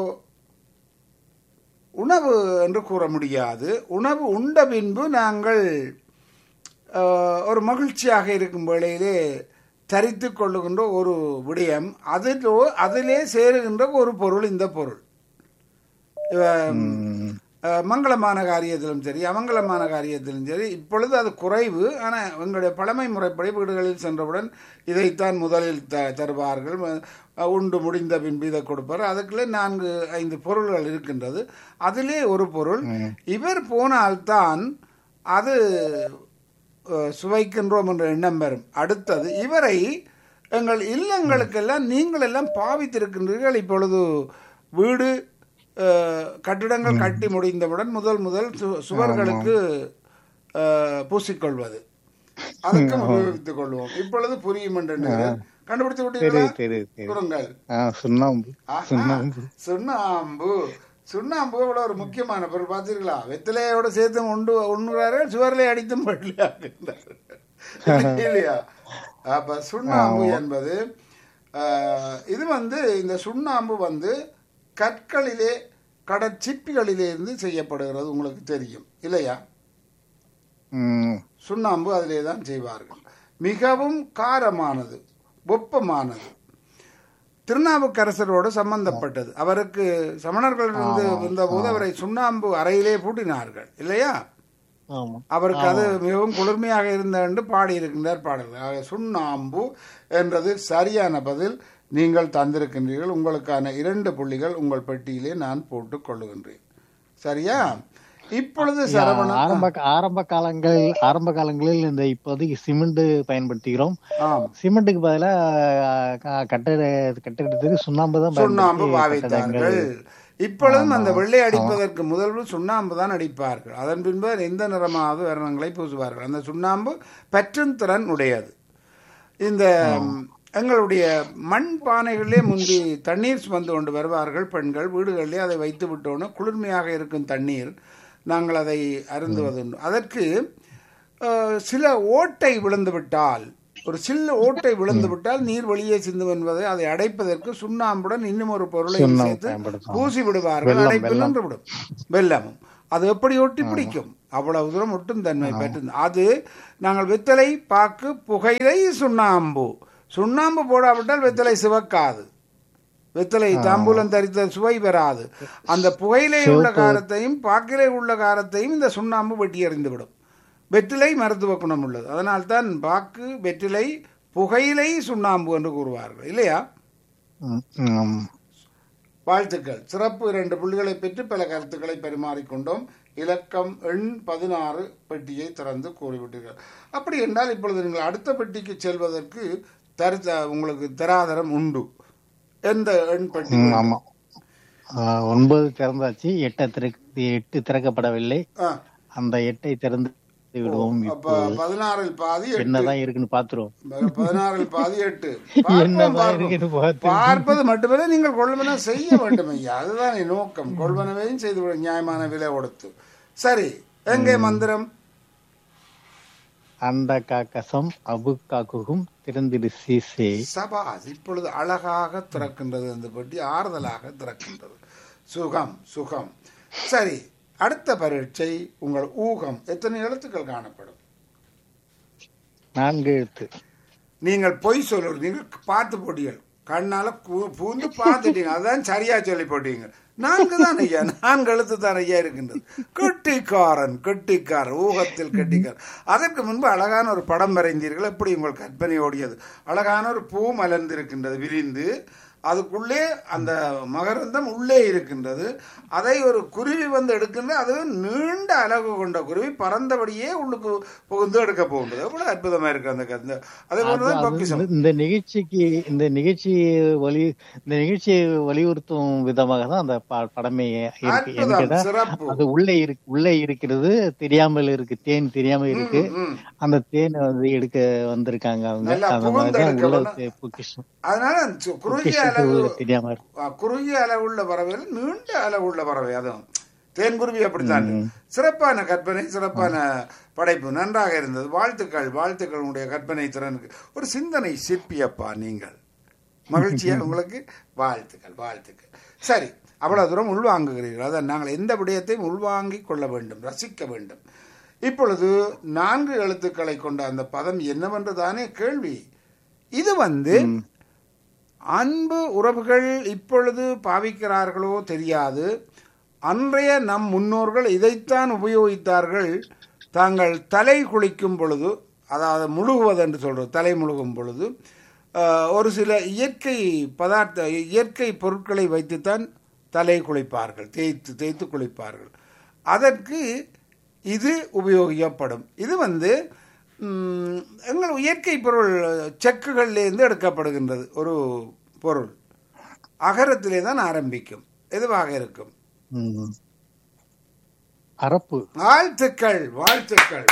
Speaker 1: உணவு என்று கூற முடியாது உணவு உண்ட பின்பு நாங்கள் ஆ, ஒரு மகிழ்ச்சியாக இருக்கும் வேளையிலே தரித்து கொள்ளுகின்ற ஒரு விடயம் அதிலோ அதிலே சேருகின்ற ஒரு பொருள் இந்த பொருள் இவ-
Speaker 3: ம்.
Speaker 1: அஹ், மங்களமான காரியத்திலும் சரி அமங்கலமான காரியத்திலும் சரி இப்பொழுது அது குறைவு ஆனால் எங்களுடைய பழமை முறைப்படி வீடுகளில் சென்றவுடன் இதைத்தான் முதலில் த தருவார்கள் அஹ், உண்டு முடிந்த பின்பு இதை கொடுப்பார் அதுக்குள்ளே நான்கு ஐந்து பொருள்கள் இருக்கின்றது அதிலே ஒரு பொருள் இவர் போனால்தான் அது அஹ், சுவைக்கின்றோம் என்ற எண்ணம் வரும் அடுத்தது இவரை எங்கள் இல்லங்களுக்கெல்லாம் நீங்கள் எல்லாம் பாவித்திருக்கின்றீர்கள் இப்பொழுது வீடு அஹ், கட்டிடங்கள் கட்டி முடிந்தவுடன் முதல் முதல் சு- சுவர்களுக்கு அஹ், பூசிக்கொள்வது அதுக்கும் உபயோகித்துக் கொள்வோம் இப்பொழுது புரியும் என்று எண்ணுகிறேன். கண்டுபிடித்து
Speaker 3: தெரியுது
Speaker 1: விட்டீர்களா
Speaker 3: தெரியுது தெரியுது
Speaker 1: கூறுங்கள்
Speaker 3: ஆ சுண்ணாம்பு
Speaker 1: ஆஹா,
Speaker 3: சுண்ணாம்பு
Speaker 1: சுண்ணாம்பு சுண்ணாம்பு கூட ஒரு முக்கியமான பொருள் பார்த்தீர்களா வெத்திலையோட சேர்த்து உண்டு உண்ணுறார்கள் சுவரிலே அடித்தும் பள்ளியாகின்றார்கள் இல்லையா அப்ப சுண்ணாம்பு என்பது ஆஹ், இது வந்து இந்த சுண்ணாம்பு வந்து கற்களிலே கடற்சிப்பிகளிலே இருந்து செய்யப்படுகிறது உங்களுக்கு தெரியும் இல்லையா
Speaker 3: ம்
Speaker 1: சுண்ணாம்பு அதிலே தான் செய்வார்கள் மிகவும் காரமானது வெப்பமானது திருநாவுக்கரசரோடு சம்பந்தப்பட்டது அவருக்கு சமணர்கள் இருந்து வந்தபோது அவரை சுண்ணாம்பு அறையிலே பூட்டினார்கள் இல்லையா
Speaker 3: ஆமா
Speaker 1: அவருக்கு அது மிகவும் குளிர்மையாக இருந்த என்று பாடியிருக்கின்றார் பாடல்கள் ஆக சுண்ணாம்பு என்றது சரியான பதில் நீங்கள் தந்திருக்கின்றீர்கள் உங்களுக்கான இரண்டு புள்ளிகள் உங்கள் பெட்டியிலே நான் போட்டுக் கொள்ளுகின்றேன் சரியா இப்பொழுது சரவணன்
Speaker 3: ஆரம்ப ஆரம்ப காலங்கள் ஆரம்ப காலங்களில் இந்த இப்போதைக்கு சிமெண்ட் பயன்படுத்துகிறோம்
Speaker 1: ஆம்
Speaker 3: சிமெண்ட்டுக்கு பதிலா க- கட்டட கட்டிடத்துக்கு சுண்ணாம்பு தான்
Speaker 1: சுண்ணாம்பு
Speaker 3: பயன்படுத்தி
Speaker 1: பாவித்தார்கள் இப்பொழுதும் அந்த வெள்ளை அடிப்பதற்கு முதல்வு சுண்ணாம்பு தான் அடிப்பார்கள் அதன் பின்பு எந்த நிறமாவது வர்ணங்களை பூசுவார்கள் அந்த சுண்ணாம்பு பற்றும் திறன் உடையது இந்த எங்களுடைய மண் பானைகளிலே முந்தி தண்ணீர் சுமந்து கொண்டு வருவார்கள் பெண்கள் வீடுகளிலே அதை வைத்து விட்டோன்னு குளிர்மையாக இருக்கும் தண்ணீர் நாங்கள் அதை அருந்துவதுண்டு அதற்கு அஹ், சில ஓட்டை விழுந்து விட்டால் ஒரு சில்ல ஓட்டை விழுந்து விட்டால் நீர் வெளியே சிந்து என்பதை அதை அடைப்பதற்கு சுண்ணாம்புடன் இன்னும் ஒரு பொருளை
Speaker 3: சுண்ணாம்பு
Speaker 1: சேர்த்து
Speaker 3: பயன்படுத்தும்.
Speaker 1: பூசி விடுவார்கள்
Speaker 3: வெல்லம்,
Speaker 1: அடைப்பு
Speaker 3: வெல்லம்.
Speaker 1: நின்று விடும் வெல்லமும் அது எப்படி ஒட்டி பிடிக்கும் அவ்வளவு தூரம் ஒட்டும் தன்மை பெற்று அது நாங்கள் வெத்தலை பாக்கு புகையிலை சுண்ணாம்பு சுண்ணாம்பு போடாவிட்டால் வெத்தலை சிவக்காது வெத்தலை தாம்பூலம் தரித்த சுவை பெறாது அந்த புகையிலை உள்ள காரத்தையும் பாக்கிலை உள்ள காரத்தையும் இந்த சுண்ணாம்பு வெட்டி எறிந்துவிடும் வெற்றிலை மருத்துவ குணம் உள்ளது அதனால்தான் பாக்கு வெற்றிலை புகையிலை சுண்ணாம்பு என்று கூறுவார்கள் இல்லையா
Speaker 3: ம், ம்.
Speaker 1: வாழ்த்துக்கள் சிறப்பு இரண்டு புள்ளிகளை பெற்று பல கருத்துக்களை பரிமாறிக்கொண்டோம் இலக்கம் எண் பதினாறு பெட்டியை திறந்து கூறிவிட்டீர்கள் அப்படி என்றால் இப்பொழுது நீங்கள் அடுத்த பெட்டிக்கு செல்வதற்கு தருத்த உங்களுக்கு தராதரம் உண்டு எந்த எண் பெட்டி
Speaker 3: ம், ஆமா ஆ, ஒன்பது திறந்தாச்சு எட்டை திறக்க எட்டு திறக்கப்படவில்லை
Speaker 1: ஆ,
Speaker 3: அந்த எட்டை திறந்து விடுவோம்
Speaker 1: அப்ப பதினாறில் பாதி எட்டு
Speaker 3: என்னதான் இருக்குன்னு பாத்துருவோம்
Speaker 1: பதினாறில் பாதி எட்டு பார்ப்போம்,
Speaker 3: என்னதான்
Speaker 1: பார்ப்போம்.
Speaker 3: இருக்குன்னு பார்த்து
Speaker 1: பார்ப்பது மட்டுமல்ல நீங்கள் கொள்வன செய்ய வேண்டும் ஐயா அதுதான் என் நோக்கம் கொள்வனவையும் செய்து விட நியாயமான விலை கொடுத்து சரி எங்கே மந்திரம்
Speaker 3: அந்த காக்கசம் அபு காக்குகும் திறந்திடு சீசே
Speaker 1: சபாஸ் இப்பொழுது அழகாக திறக்கின்றது அந்த பெட்டி ஆறுதலாக திறக்கின்றது சுகம் சுகம் சரி அடுத்த பரீட்சை உங்கள் ஊகம் எத்தனை எழுத்துக்கள் காணப்படும்
Speaker 3: நான்கு எழுத்து
Speaker 1: நீங்கள் பொய் சொல்லுறது நீங்கள் பார்த்து போட்டீர்கள் கண்ணால கூ- பூந்து பார்த்துட்டீங்க அதான் சரியா சொல்லி போட்டீங்க நான்கு தான் ஐயா நான்கு எழுத்து தான் ஐயா இருக்கின்றது கெட்டிக்காரன் கெட்டிக்காரன் ஊகத்தில் கெட்டிக்காரன் அதற்கு முன்பு அழகான ஒரு படம் வரைந்தீர்கள் எப்படி உங்கள் கற்பனை ஓடியது அழகான ஒரு பூ மலர்ந்திருக்கின்றது விரிந்து அதுக்குள்ளே அந்த மகரந்தம் உள்ளே இருக்கின்றது அதை ஒரு குருவி வந்து எடுக்கின்ற அது நீண்ட அலகு கொண்ட குருவி பறந்தபடியே உள்ளுக்கு புகுந்து எடுக்க போகின்றது அவ்வளவு அற்புதமா இருக்கு அந்த கந்த அதே
Speaker 3: அது-
Speaker 1: போலதான்
Speaker 3: அது
Speaker 1: பொக்கிஷம்
Speaker 3: இந்த- இந்த நிகழ்ச்சிக்கு இந்த நிகழ்ச்சி வலி இந்த நிகழ்ச்சியை வலியுறுத்தும் விதமாக தான் அந்த ப- படமே இருக்கு
Speaker 1: அற்புதம்
Speaker 3: என்கிட்ட
Speaker 1: சிறப்பு
Speaker 3: அது உள்ளே இருக்கு உள்ளே இருக்கிறது தெரியாமல் இருக்கு தேன் தெரியாம இருக்கு
Speaker 1: ம், ம்.
Speaker 3: அந்த தேனை வந்து எடுக்க வந்திருக்காங்க அவங்க
Speaker 1: நல்லா
Speaker 3: அந்த
Speaker 1: புகுந்து
Speaker 3: மாதிரி
Speaker 1: எடுக்க
Speaker 3: உள்ள
Speaker 1: வேணும்.
Speaker 3: தே- பொக்கிஷம்
Speaker 1: அதனால சு- குறுகிய
Speaker 3: பொக்கிஷத்தை
Speaker 1: அளவு
Speaker 3: உள்ள தெரியாம இருக்கு
Speaker 1: ஆ, குறுகிய அளவுள்ள பறவைகள் நீண்ட அளவுள்ள பறவை அதுவும் தேன்குருவி அப்படித்தான் சிறப்பான கற்பனை சிறப்பான படைப்பு நன்றாக இருந்தது வாழ்த்துக்கள் வாழ்த்துக்கள் உங்களுடைய கற்பனை திறனுக்கு ஒரு சிந்தனை சிற்பியப்பா நீங்கள் மகிழ்ச்சியா உங்களுக்கு வாழ்த்துக்கள் வாழ்த்துக்கள் சரி அவ்வளவு தூரம் உள்வாங்குகிறீர்கள் அதான் நாங்கள் எந்த விடயத்தையும் உள்வாங்கிக் கொள்ள வேண்டும் ரசிக்க வேண்டும் இப்பொழுது நான்கு எழுத்துக்களை கொண்ட அந்த பதம் என்னவென்று தானே கேள்வி இது வந்து அன்பு உறவுகள் இப்பொழுது பாவிக்கிறார்களோ தெரியாது அன்றைய நம் முன்னோர்கள் இதைத்தான் உபயோகித்தார்கள் தாங்கள் தலை குளிக்கும் பொழுது அதாவது முழுகுவது என்று சொல்றது தலை முழுகும் பொழுது ஆஹ், ஒரு சில இயற்கை பதார்த்த இயற்கை பொருட்களை வைத்துத்தான் தலை குளிப்பார்கள் தேய்த்து தேய்த்து குளிப்பார்கள் அதற்கு இது உபயோகிக்கப்படும் இது வந்து ம், எங்கள் இயற்கை பொருள் செக்குகள்லேருந்து எடுக்கப்படுகின்றது ஒரு பொருள் அகரத்திலே தான் ஆரம்பிக்கும் எதுவாக இருக்கும்
Speaker 3: ம். அரப்பு
Speaker 1: வாழ்த்துக்கள் வாழ்த்துக்கள்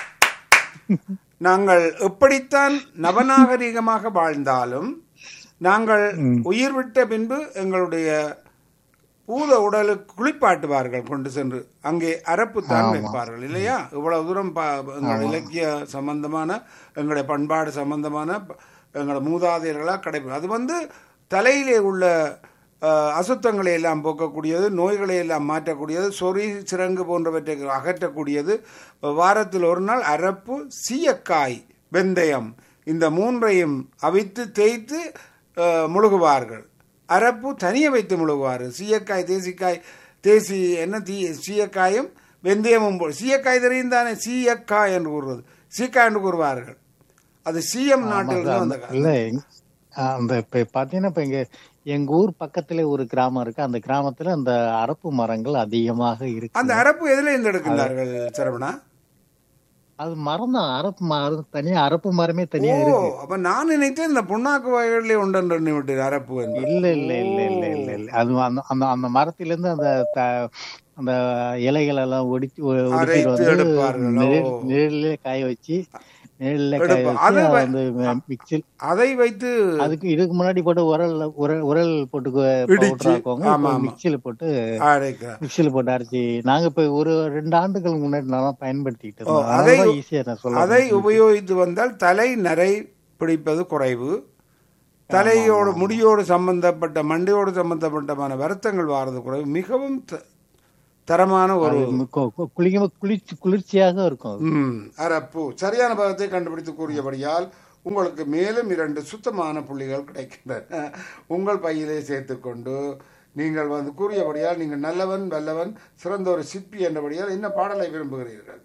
Speaker 1: நாங்கள் எப்படித்தான் நவநாகரிகமாக வாழ்ந்தாலும் நாங்கள் உயிர் விட்ட பின்பு எங்களுடைய பூத உடலுக்கு குளிப்பாட்டுவார்கள் கொண்டு சென்று அங்கே அரப்பு தான் வைப்பார்கள் இல்லையா இவ்வளவு தூரம் பா- எங்கள் இலக்கிய சம்பந்தமான எங்களுடைய பண்பாடு சம்பந்தமான ப- எங்களோட மூதாதையர்களாக கிடைப்பது அது வந்து தலையிலே உள்ள அஹ், அசுத்தங்களை எல்லாம் போக்கக்கூடியது நோய்களை எல்லாம் மாற்றக்கூடியது சொறி சிறங்கு போன்றவற்றை அகற்றக்கூடியது வாரத்தில் ஒரு நாள் அரப்பு சீயக்காய் வெந்தயம் இந்த மூன்றையும் அவித்து தேய்த்து அஹ், முழுகுவார்கள் அரப்பு தனியே வைத்து முழுகுவார் சீயக்காய் தேசிக்காய் தேசி என்ன தீ சீயக்காயும் வெந்தயமும் போ- சீயக்காய் தெரியும் தானே சீயக்காய் என்று கூறுவது சீக்காய் என்று கூறுவார்கள் அது சீயம் நாட்டிலிருந்து வந்த கா-
Speaker 3: இல்ல எங்க- அந்த இப்ப பாத்தீங்கன்னா இப்ப இங்க எங்க ஊர் பக்கத்துல ஒரு கிராமம் இருக்கு அந்த கிராமத்துல அந்த அரப்பு மரங்கள் அதிகமாக இருக்கு
Speaker 1: அந்த அரப்பு எதுல இருந்து எடுக்கின்றார்கள் சரவணா
Speaker 3: அது மரம் தான் அரப்பு மரம் தனியா அரப்பு மரமே
Speaker 1: ஓ
Speaker 3: தனியா இருக்கு
Speaker 1: அப்ப நான் நினைத்தேன் இந்த புண்ணாக்கு வகைகளிலே உண்டு எண்ணி விட்டு அரப்பு என்று
Speaker 3: இல்ல இல்ல இல்ல இல்ல இல்ல இல்ல அது அந்த அந்த அந்த மரத்துல இருந்து அந்த த- அந்த இலைகள் எல்லாம் ஒடிச்சு ஒ- ஒடிச்சிட்டு
Speaker 1: அரைத்து
Speaker 3: வந்து
Speaker 1: எடுப்பார்கள்.
Speaker 3: நிழல்
Speaker 1: ஓ.
Speaker 3: நிழல்ல காய வச்சு நிழல்ல காய
Speaker 1: எடுப்பா-
Speaker 3: வச்சு
Speaker 1: அது
Speaker 3: அதை
Speaker 1: வ-
Speaker 3: வந்து மிக்சில்
Speaker 1: அதை வைத்து
Speaker 3: அதுக்கு இதுக்கு முன்னாடி போட்டு உரல் உரல் உரல் போட்டு
Speaker 1: இடிச்சு,
Speaker 3: பவுடர் ஆக்குவாங்க
Speaker 1: ஆமா, ஆமா.
Speaker 3: மிக்சியில போட்டு
Speaker 1: அரைக்கிறார்
Speaker 3: மிக்சியில போட்டு அரைச்சி நாங்க இப்ப ஒரு ரெண்டு ஆண்டுகளுக்கு முன்னாடி நான் பயன்படுத்திக்கிட்டு
Speaker 1: ஓ,
Speaker 3: இருந்தோம்
Speaker 1: அதை
Speaker 3: அதனால ஈஸியா நான் சொல்ல
Speaker 1: அதை உபயோகித்து வந்தால் தலை நரை பிடிப்பது குறைவு தலையோடு முடியோடு சம்பந்தப்பட்ட மண்டையோடு சம்பந்தப்பட்டமான வருத்தங்கள் வாரது குறைவு மிகவும் த- தரமான ஒரு
Speaker 3: கு- கு- குளிக்க குளிர்ச்சி குளிர்ச்சியாக இருக்கும் அது.
Speaker 1: ம், அரப்பு சரியான பதத்தை கண்டுபிடித்து கூறியபடியால் உங்களுக்கு மேலும் இரண்டு சுத்தமான புள்ளிகள் கிடைக்கின்றன உங்கள் பையிலே சேர்த்துக்கொண்டு நீங்கள் வந்து கூறியபடியால் நீங்கள் நல்லவன் வல்லவன் சிறந்த ஒரு சிற்பி என்றபடியால் என்ன பாடலை விரும்புகிறீர்கள்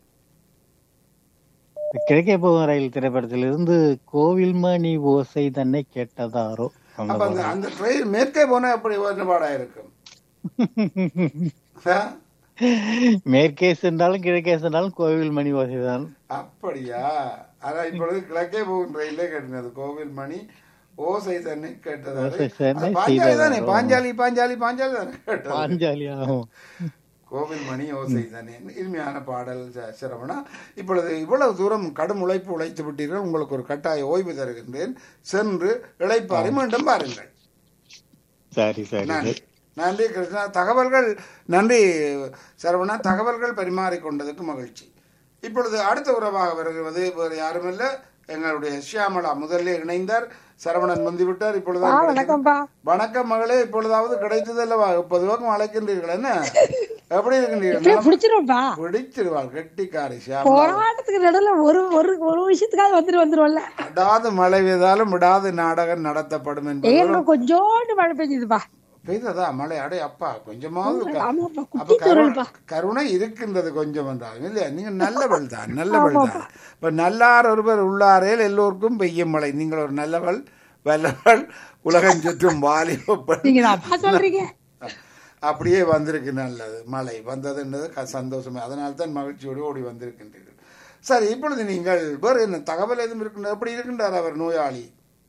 Speaker 3: கிழக்கே போகும் ரயில் திரைப்படத்திலிருந்து கோவில் மணி ஓசை தன்னை கேட்டதாரோ அந்த
Speaker 1: அப்ப அந்த அந்த ட்ரெயின் மேற்கே போனா எப்படி என்ன பாடா இருக்கும் ஆ?
Speaker 3: மேற்கே சென்றாலும் கிழக்கே சென்றாலும் கோவில் மணி ஓசை தான்
Speaker 1: அப்படியா ஆனா இப்பொழுது கிழக்கே போகும் ரயிலே கேட்டது கோவில் மணி ஓசை தன்னை கேட்டது
Speaker 3: ஓசை தன்னை
Speaker 1: பாஞ்சாலி தானே
Speaker 3: செய்ததாரோ.
Speaker 1: பாஞ்சாலி பாஞ்சாலி பாஞ்சாலி தானே கேட்டது
Speaker 3: பாஞ்சாலியாகும்
Speaker 1: கோவில் மணி ஓசை தானே இனிமையான பாடல் ச- சிரவணா இப்பொழுது இவ்வளவு தூரம் கடும் உழைப்பு உழைத்து விட்டீர்கள் உங்களுக்கு ஒரு கட்டாய ஓய்வு தருகின்றேன் சென்று இழைப்பாரி மீண்டும் பாருங்கள்
Speaker 3: சரி சரி
Speaker 1: நன்றி நன்றி கிருஷ்ணா தகவல்கள் நன்றி சரவணா தகவல்கள் பரிமாறிக்கொண்டதுக்கு மகிழ்ச்சி இப்பொழுது அடுத்த உறவாக வருகிறது வேறு யாருமில்ல எங்களுடைய ஷியாமளா முதல்ல இணைந்தார் சரவணன் வந்துவிட்டார் இப்பொழுது
Speaker 4: வணக்கம்ப்பா
Speaker 1: வணக்கம் மகளே இப்பொழுதாவது கிடைத்தது அல்லவா பொதுவாக அழைக்கின்றீர்கள் என்ன எப்படி இருக்கின்றீர்கள் நலம்?
Speaker 4: பிடிச்சிரும்ப்பா
Speaker 1: பிடிச்சிருவாள் கெட்டிக்காரி ஷியாமளா
Speaker 4: போராட்டத்துக்கு நடுவுல ஒரு ஒரு ஒரு விஷயத்துக்காக வந்துட்டு வந்துருவோம்ல
Speaker 1: விடாது மழை பெய்தாலும் விடாது நாடகம் நடத்தப்படும் என்பது
Speaker 4: எங்க கொஞ்சோண்டு மழை பெஞ்சதுப்பா
Speaker 1: பெய்ததா மழை அடே அப்பா கொஞ்சமாவது க-
Speaker 4: ஆமாப்பா
Speaker 1: அப்ப
Speaker 4: குட்டி
Speaker 1: கருணை
Speaker 4: தருள்ப்பா
Speaker 1: கருணை இருக்கின்றது கொஞ்சம் என்றாலும் இல்லையா நீங்க நல்லவள் தான் நல்லவள் தான் இப்ப நல்லார் ஒருவர் உள்ளாரேல் எல்லோருக்கும் பெய்யும் மழை நீங்கள் ஒரு நல்லவள் வல்லவள் உலகம் சுற்றும் வாலிப பெண்.
Speaker 4: நீங்க அப்பா சொல்றீங்க
Speaker 1: அப்படியே வந்திருக்கு நல்லது மழை வந்ததுன்றது க- சந்தோஷமே அதனால தான் மகிழ்ச்சியோடு ஓடி வந்திருக்கின்றீர்கள் சரி இப்பொழுது நீங்கள் வேறு என்ன தகவல் எதுவும் இருக்கின்ற எப்படி இருக்கின்றார் அவர் நோயாளி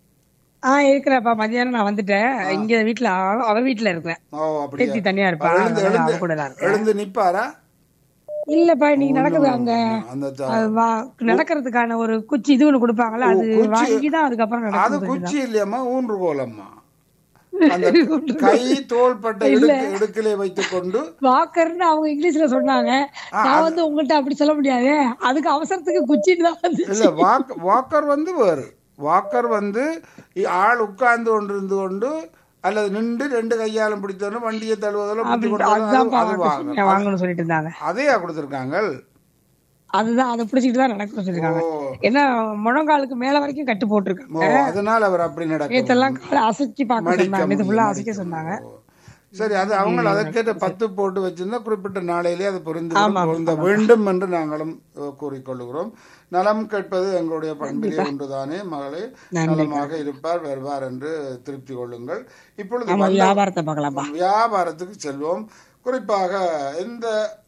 Speaker 4: ஆஹ் இருக்கிறப்பா மதியானம் நான் வந்துட்டேன் இங்க வீட்டுல அவ- அவர் வீட்டுல இருக்கிறேன்
Speaker 1: ஓ அப்படியா
Speaker 4: பேத்தி தனியா இருப்பா
Speaker 1: எழுந்து
Speaker 4: அதனால
Speaker 1: எழுந்து
Speaker 4: அவ கூட நான் இருக்கேன்
Speaker 1: எழுந்து நிப்பாரா
Speaker 4: இல்லப்பா இன்னைக்கு நடக்குது அங்க
Speaker 1: அந்த த-
Speaker 4: அது வா- நடக்கிறதுக்கான ஒரு குச்சி இது ஒண்ணு கொடுப்பாங்கல்ல அது
Speaker 1: குச்சி-
Speaker 4: வாங்கிதான் அதுக்கப்புறம்
Speaker 1: அது
Speaker 4: நடக்கும்
Speaker 1: குச்சி இல்லையம்மா ஊன்றுகோலம்மா அந்த கை தோள்பட்ட இடுக்கு இடுக்கிலே வைத்துக் கொண்டு
Speaker 4: வாக்கர்னு அவங்க இங்கிலீஷ்ல சொன்னாங்க நான் வந்து உங்கள்ட்ட அப்படி சொல்ல முடியாது அதுக்கு அவசரத்துக்கு குச்சின்னு தான் வந்து
Speaker 1: இல்ல வாக் வாக்கர் வந்து வேறு வாக்கர் வந்து இ- ஆள் உட்கார்ந்து கொண்டிருந்து கொண்டு அல்லது நின்று ரெண்டு கையாலும் பிடித்தோன்னு வண்டியை தழுவதில் பிடித்து கொண்டு
Speaker 4: அதுதான்
Speaker 1: அது வாங்க
Speaker 4: வாங்கணும்னு சொல்லிட்டு இருந்தாங்க
Speaker 1: அதையா கொடுத்துருக்காங்க
Speaker 4: அதுதான் அதை பிடிச்சிட்டு தான் நடக்கணும்னு சொல்லிருக்காங்க
Speaker 1: ஓ
Speaker 4: ஏன்னா முழங்காலுக்கு மேல வரைக்கும் கட்டு போட்டிருக்காங்க
Speaker 1: ஓ, அதனால அவர் அப்படி நடக்கும்
Speaker 4: நேத்தெல்லாம் காலை அசைச்சு பார்க்க
Speaker 1: மடிக்க
Speaker 4: சொன்னாங்க இது ஃபுல்லா
Speaker 1: முடியும்,
Speaker 4: அசைக்க சொன்னாங்க
Speaker 1: ஓ. சரி அது அவங்க அதற்கேற்ற பத்து போட்டு வச்சிருந்தா குறிப்பிட்ட நாளையிலே அது பொருந்து பொருந்த வேண்டும் என்று நாங்களும் அஹ், கூறிக்கொள்கிறோம் நலம் கேட்பது எங்களுடைய பண்பிலே ஒன்றுதானே மகளே நலமாக இருப்பார் வருவார் என்று திருப்தி கொள்ளுங்கள் இப்பொழுது
Speaker 4: ஆமா
Speaker 1: வந்த-
Speaker 4: வியாபாரத்தை பார்க்கலாம்ப்பா
Speaker 1: வியாபாரத்துக்கு செல்வோம் குறிப்பாக எந்த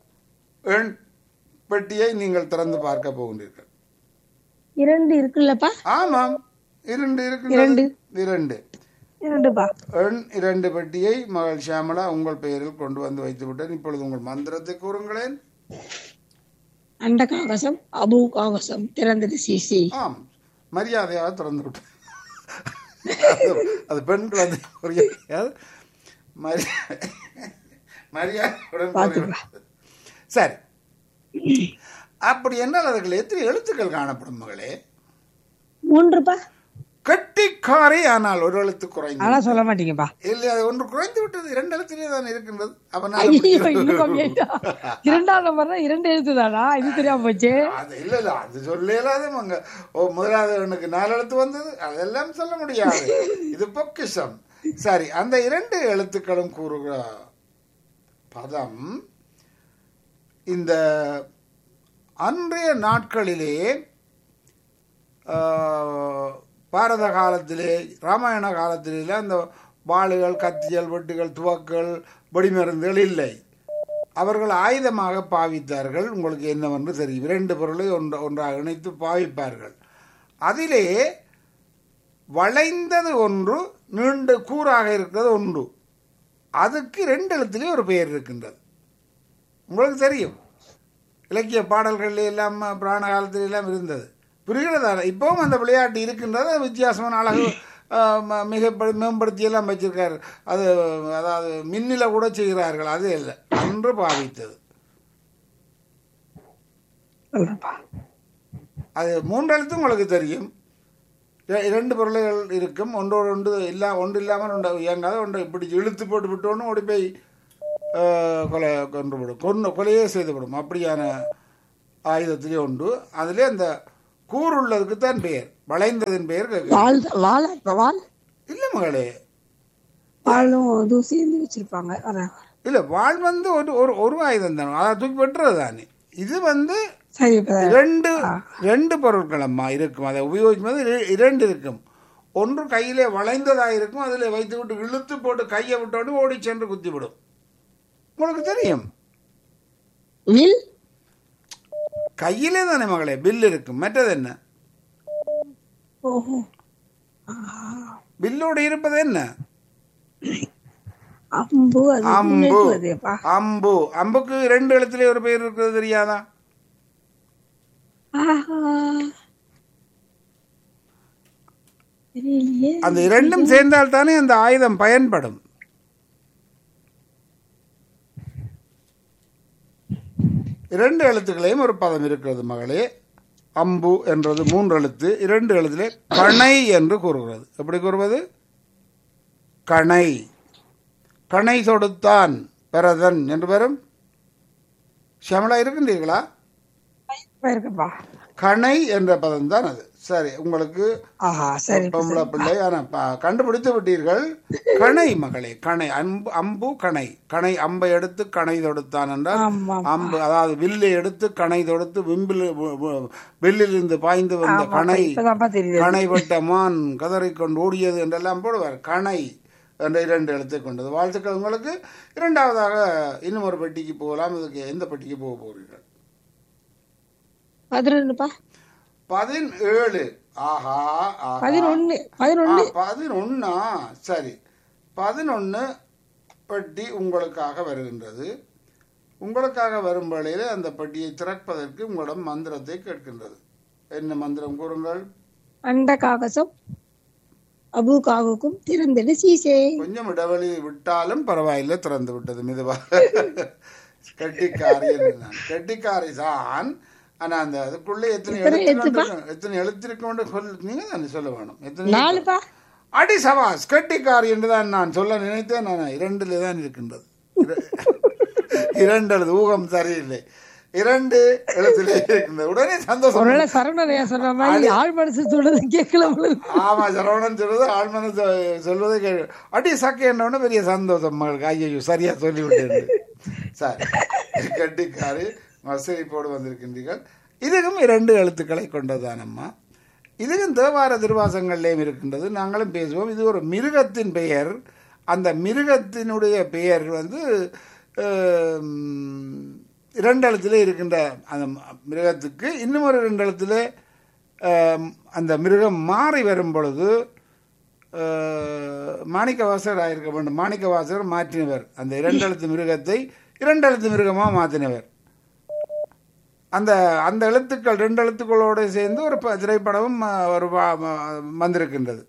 Speaker 1: எண் பெட்டியை நீங்கள் திறந்து பார்க்க போகின்றீர்கள்
Speaker 4: இரண்டு இருக்குல்லப்பா
Speaker 1: ஆமாம் இரண்டு இருக்கு
Speaker 4: இரண்டு.
Speaker 1: இரண்டு
Speaker 4: இரண்டுப்பா
Speaker 1: எண் இரண்டு பெட்டியை மகள் ஷியாமளா உங்கள் பெயரில் கொண்டு வந்து வைத்து விட்டேன் இப்பொழுது உங்கள் மந்திரத்தை கூறுங்களேன்
Speaker 4: அண்ட காகசம் அபு காகசம் திறந்தது சிசி
Speaker 1: ஆம் மரியாதையாக திறந்து விட்டேன் அது- அது பெண் குழந்தை புரியாது மரியாதை மரியாதையுடன் கூறிவிட்டது. சரி அப்படி என்றால் அதுகள் எத்தனை எழுத்துக்கள் காணப்படும் மகளே
Speaker 4: மூன்றுப்பா
Speaker 1: கட்டிக்காரை ஆனால் ஒரு எழுத்து குறைந்து
Speaker 4: ஆனா சொல்ல மாட்டீங்கப்பா
Speaker 1: இல்லை அது ஒன்று குறைந்து விட்டது இரண்டு எழுத்திலே தான் இருக்கின்றது அவன்
Speaker 4: ஐயோ இன்னும் கம்மியாயிட்டா இரண்டாம் நம்பர் தான் இரண்டு எழுத்து தானா இது தெரியாம போச்சு
Speaker 1: அது இல்ல இல்ல அது சொல்லலாத அங்க ஓ முதலாவது எண்ணுக்கு நாலு எழுத்து வந்தது அதெல்லாம் சொல்ல முடியாது இது பொக்கிஷம் சரி அந்த இரண்டு எழுத்துக்களும் கூறுகிற பதம் இந்த அன்றைய நாட்களிலே ஆஹ், பாரத காலத்திலே ராமாயண காலத்திலே அந்த வாளுகள் கத்திகள் வெட்டுகள் துவக்கள் வெடிமருந்துகள் இல்லை அவர்கள் ஆயுதமாக பாவித்தார்கள் உங்களுக்கு என்னவென்று தெரியும் இரண்டு பொருளை ஒன்று ஒன்றாக இணைத்து பாவிப்பார்கள் அதிலே வளைந்தது ஒன்று நீண்ட கூறாக இருக்கிறது ஒன்று அதுக்கு ரெண்டு எழுத்திலே ஒரு பெயர் இருக்கின்றது உங்களுக்கு தெரியும் இலக்கிய பாடல்கள் எல்லாம் புராண காலத்துல எல்லாம் இருந்தது புரிகிறதா இப்பவும் அந்த விளையாட்டு இருக்கின்றது அது வித்தியாசமான அழகு ஆஹ், ம- மிக ப- மேம்படுத்தி எல்லாம் வச்சிருக்காரு அது அதாவது மின்னில கூட செய்கிறார்கள் அது இல்லை அன்று பாவித்தது
Speaker 4: சொல்றேன்ப்பா
Speaker 1: அது மூன்று எழுத்து உங்களுக்கு தெரியும் இர- இரண்டு பொருள்கள் இருக்கும் ஒன்றோடு ஒன்று இல்லா ஒன்று இல்லாமல் ஒன்று இயங்காத ஒன்றை இப்படி இழுத்து போட்டு விட்டோன்னு ஓடி போய் அஹ், கொலை கொன்று விடும் கொன்று கொலையே செய்துவிடும் அப்படியான ஆயுதத்திலே உண்டு அதிலே அந்த கூர் உள்ளதுக்கு தான் பெயர் வளைந்ததின் பெயர் கேட்க
Speaker 4: வால் வாழ வால்
Speaker 1: இல்லை மகளே
Speaker 4: வாழும் இதுவும் சேர்ந்து வச்சிருப்பாங்க அதான்
Speaker 1: இல்லை வாழ் வந்து ஒரு ஒரு ஒரு ஆயுதம் தானே அதை தூக்கி வெட்டுறது தானே இது வந்து
Speaker 4: சரி இப்ப
Speaker 1: இரண்டு ரெண்டு பொருட்கள் அம்மா இருக்கும் அதை உபயோகிக்கும் போது இர- இரண்டு இருக்கும் ஒன்று கையிலே வளைந்ததாக இருக்கும் அதில் வைத்து விட்டு இழுத்து போட்டு கையை விட்டோடு ஓடி சென்று குத்திவிடும் உங்களுக்கு தெரியும்
Speaker 4: வில்
Speaker 1: கையிலே தானே மகளே பில் இருக்கும் மற்றது என்ன
Speaker 4: ஓஹோ
Speaker 1: பில்லோடு இருப்பது என்ன
Speaker 4: அம்பு அது
Speaker 1: அம்பு
Speaker 4: முன்னேட்டு வருதேப்பா
Speaker 1: அம்பு அம்புக்கு ரெண்டு எழுத்துல ஒரு பேர் இருக்கிறது தெரியாதா
Speaker 4: ஆஹா தெரியலையே
Speaker 1: அந்த இரண்டும் சேர்ந்தால் தானே அந்த ஆயுதம் பயன்படும் இரண்டு எழுத்துக்களையும் ஒரு பதம் இருக்கிறது மகளே அம்பு என்றது மூன்று எழுத்து இரண்டு எழுத்திலே கணை என்று கூறுகிறது எப்படி கூறுவது கணை கணை தொடுத்தான் பரதன் என்று வரும் ஷியாமளா இருக்கின்றீர்களா
Speaker 4: இருக்குப்பா
Speaker 1: கணை என்ற பதம் தான் அது சரி உங்களுக்கு
Speaker 4: ஆஹா சரி
Speaker 1: பொம்பளை பிள்ளை ஆனா ப- கண்டுபிடித்து விட்டீர்கள் கணை மகளே கணை அம்பு அம்பு கணை கணை அம்பை எடுத்து கணை தொடுத்தான் என்றால்
Speaker 4: ஆமா
Speaker 1: அம்பு அதாவது வில்லை எடுத்து கணை தொடுத்து விம்பில் வில்லிலிருந்து பாய்ந்து வந்த கணை
Speaker 4: இப்பதான்ப்பா தெரியுது
Speaker 1: கணைப்பட்ட மான் கதறிக்கொண்டு ஓடியது என்றெல்லாம் போடுவார் கணை என்ற இரண்டு எழுத்தை கொண்டது வாழ்த்துக்கள் உங்களுக்கு இரண்டாவதாக இன்னும் ஒரு பெட்டிக்கு போகலாம் இதுக்கு எந்த பெட்டிக்கு போக போகிறீர்கள்
Speaker 4: பதினொன்னுப்பா
Speaker 1: பதினேழு ஆஹா ஆஹா
Speaker 4: பதினொன்னு பதினொன்னு
Speaker 1: ஆ, பதினொன்னா சரி பதினொன்று பெட்டி உங்களுக்காக வருகின்றது உங்களுக்காக வரும் வேளையில் அந்த பெட்டியை திறப்பதற்கு உங்களிடம் மந்திரத்தை கேட்கின்றது என்ன மந்திரம் கூறுங்கள்
Speaker 4: அண்ட காகசம் அபு காகுக்கும் திறந்தது சீசே
Speaker 1: கொஞ்சம் இடைவெளி விட்டாலும் பரவாயில்லை திறந்து விட்டது மெதுவாக கெட்டிக்காரி என்று நான் கெட்டிக்காரி தான் ஆனா அந்த அதுக்குள்ளே எத்தனை எழுத்து எத்தனை எழுத்திருக்கோண்டு சொல் நீங்க தானே சொல்ல வேணும் எத்தனை
Speaker 4: நாலுப்பா
Speaker 1: அடி சவாஸ் கெட்டிக்காரி என்று தான் நான் சொல்ல நினைத்தேன் நான் இரண்டிலே தான் இருக்கின்றது இர- இரண்டு எழுது ஊகம் சரியில்லை இரண்டு எழுத்திலே இருக்கின்றது உடனே சந்தோஷம்
Speaker 4: ஒருவேளை சரவணையா சொன்ன மாதிரி ஆள் மனசு சொல்றது கேட்கல உங்களுக்கு.
Speaker 1: ஆமா சரவணன் சொல்றது ஆழ்மன சொல்வதை கேள்வி அடி சக்கை என்னோட பெரிய சந்தோஷம் மகளுக்கு ஐயோ சரியா சொல்லிவிட்டேன் சார் கட்டிக்காரு மசரிப்போடு வந்திருக்கின்றீர்கள் இதுக்கும் இரண்டு எழுத்துக்களை கொண்டதானம்மா இதுக்கும் தேவார திருவாசங்கள்லேயும் இருக்கின்றது நாங்களும் பேசுவோம் இது ஒரு மிருகத்தின் பெயர் அந்த மிருகத்தினுடைய பெயர் வந்து ஆம், இரண்டு எழுத்துல இருக்கின்ற அந்த மிருகத்துக்கு இன்னும் ஒரு ரெண்டு எழுத்துல ஆம், அந்த மிருகம் மாறி வரும் பொழுது ஆஹ், மாணிக்கவாசகர் ஆயிருக்க வேண்டும் மாணிக்கவாசகர் மாற்றினவர் அந்த இரண்டு எழுத்து மிருகத்தை இரண்டு எழுத்து மிருகமாக மாற்றினவர் அந்த அந்த எழுத்துக்கள் ரெண்டு எழுத்துக்களோடு சேர்ந்து ஒரு ப- திரைப்படமும் ஆஹ், ஒரு வா- ம- வந்திருக்கின்றது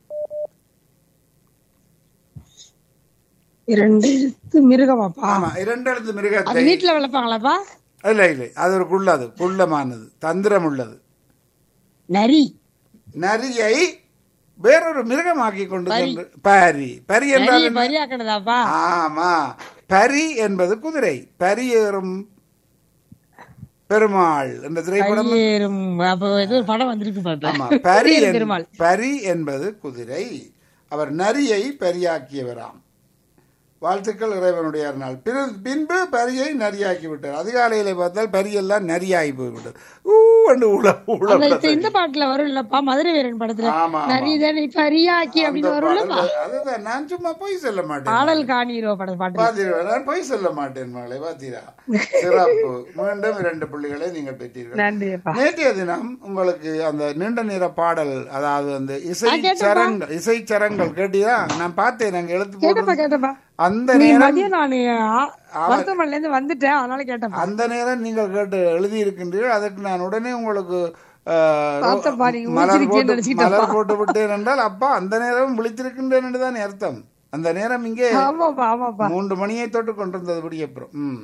Speaker 4: இரண்டு எழுத்து மிருகமாப்பா
Speaker 1: ஆமா இரண்டு எழுத்து
Speaker 4: அது
Speaker 1: மிருகத்தை
Speaker 4: வீட்டுல வளர்ப்பாங்களாப்பா
Speaker 1: இல்லை இல்லை அது ஒரு குள்ளது குள்ளமானது தந்திரம் உள்ளது
Speaker 4: நரி
Speaker 1: நரியை வேறொரு மிருகமாக்கி கொண்டு சென்று பரி பரி என்றால்
Speaker 4: நரி
Speaker 1: என்ன?
Speaker 4: பரியாக்கணுதாப்பா
Speaker 1: ஆமா பரி என்பது குதிரை பரி ஏறும் பெருமாள் என்ற திரைப்படம்
Speaker 4: கையேறும் அப்ப ஏதோ ஒரு படம் வந்திருக்கு பாப்பா
Speaker 1: ஆமா பரி என்-
Speaker 4: பெருமாள்
Speaker 1: பரி என்பது குதிரை அவர் நரியை பரியாக்கியவராம் வாழ்த்துக்கள் இறைவனுடைய அருளால் பிற- பின்பு பரியை நரியாக்கி விட்டார் அதிகாலையில பார்த்தால் பரியெல்லாம் நரியாகி போய்விட்டது ஊ என்று உழ உழ
Speaker 4: அந்த இப்ப இந்த பாட்டுல வரும் இல்லப்பா மதுரை வீரன் படத்துல
Speaker 1: ஆமா, ஆமா.
Speaker 4: நரிதனை பரியாக்கி அப்படின்னு வரும்லப்பா
Speaker 1: அதுதான் நான் சும்மா பொய் சொல்ல மாட்டேன்
Speaker 4: பாடல் காணிரோ படம் பாட்டு
Speaker 1: பாத்தீரா நான் பொய் சொல்ல மாட்டேன் மகளே பாத்தீரா சிறப்பு மீண்டும் இரண்டு புள்ளிகளை நீங்கள் பெற்றீர்கள்
Speaker 4: நன்றிப்பா
Speaker 1: நேற்றைய தினம் உங்களுக்கு அந்த நீண்ட நேர பாடல் அதாவது அந்த இசை சரங்கள் இசை சரங்கள் கேட்டியா நான் பார்த்தேன் நாங்க எழுத்து போட்டு
Speaker 4: கேட்டப்பா கேட்டப்பா
Speaker 1: அந்த
Speaker 4: நீ
Speaker 1: நேரம்
Speaker 4: மதியம் நானு மருத்துவமனையில இருந்து வந்துட்டேன் அதனால கேட்டப்பா
Speaker 1: அந்த நேரம் நீங்கள் கேட்டு எழுதி இருக்கின்றீர்கள் அதற்கு நான் உடனே உங்களுக்கு ஆஹ்,
Speaker 4: பார்த்தப்பா, நீங்க
Speaker 1: மலர்
Speaker 4: விழிச்சிருக்கீங்கன்னு
Speaker 1: போட்டு
Speaker 4: நினைச்சிட்டப்பா.
Speaker 1: மலர் போட்டு விட்டேன் என்றால் அப்பா அந்த நேரம் விழித்திருக்கின்றேன் என்று தான் அர்த்தம் அந்த நேரம் இங்கே
Speaker 4: ஆமாப்பா ஆமாப்பா
Speaker 1: மூன்று மணியை தொட்டு கொண்டிருந்தது அப்புறம் ம்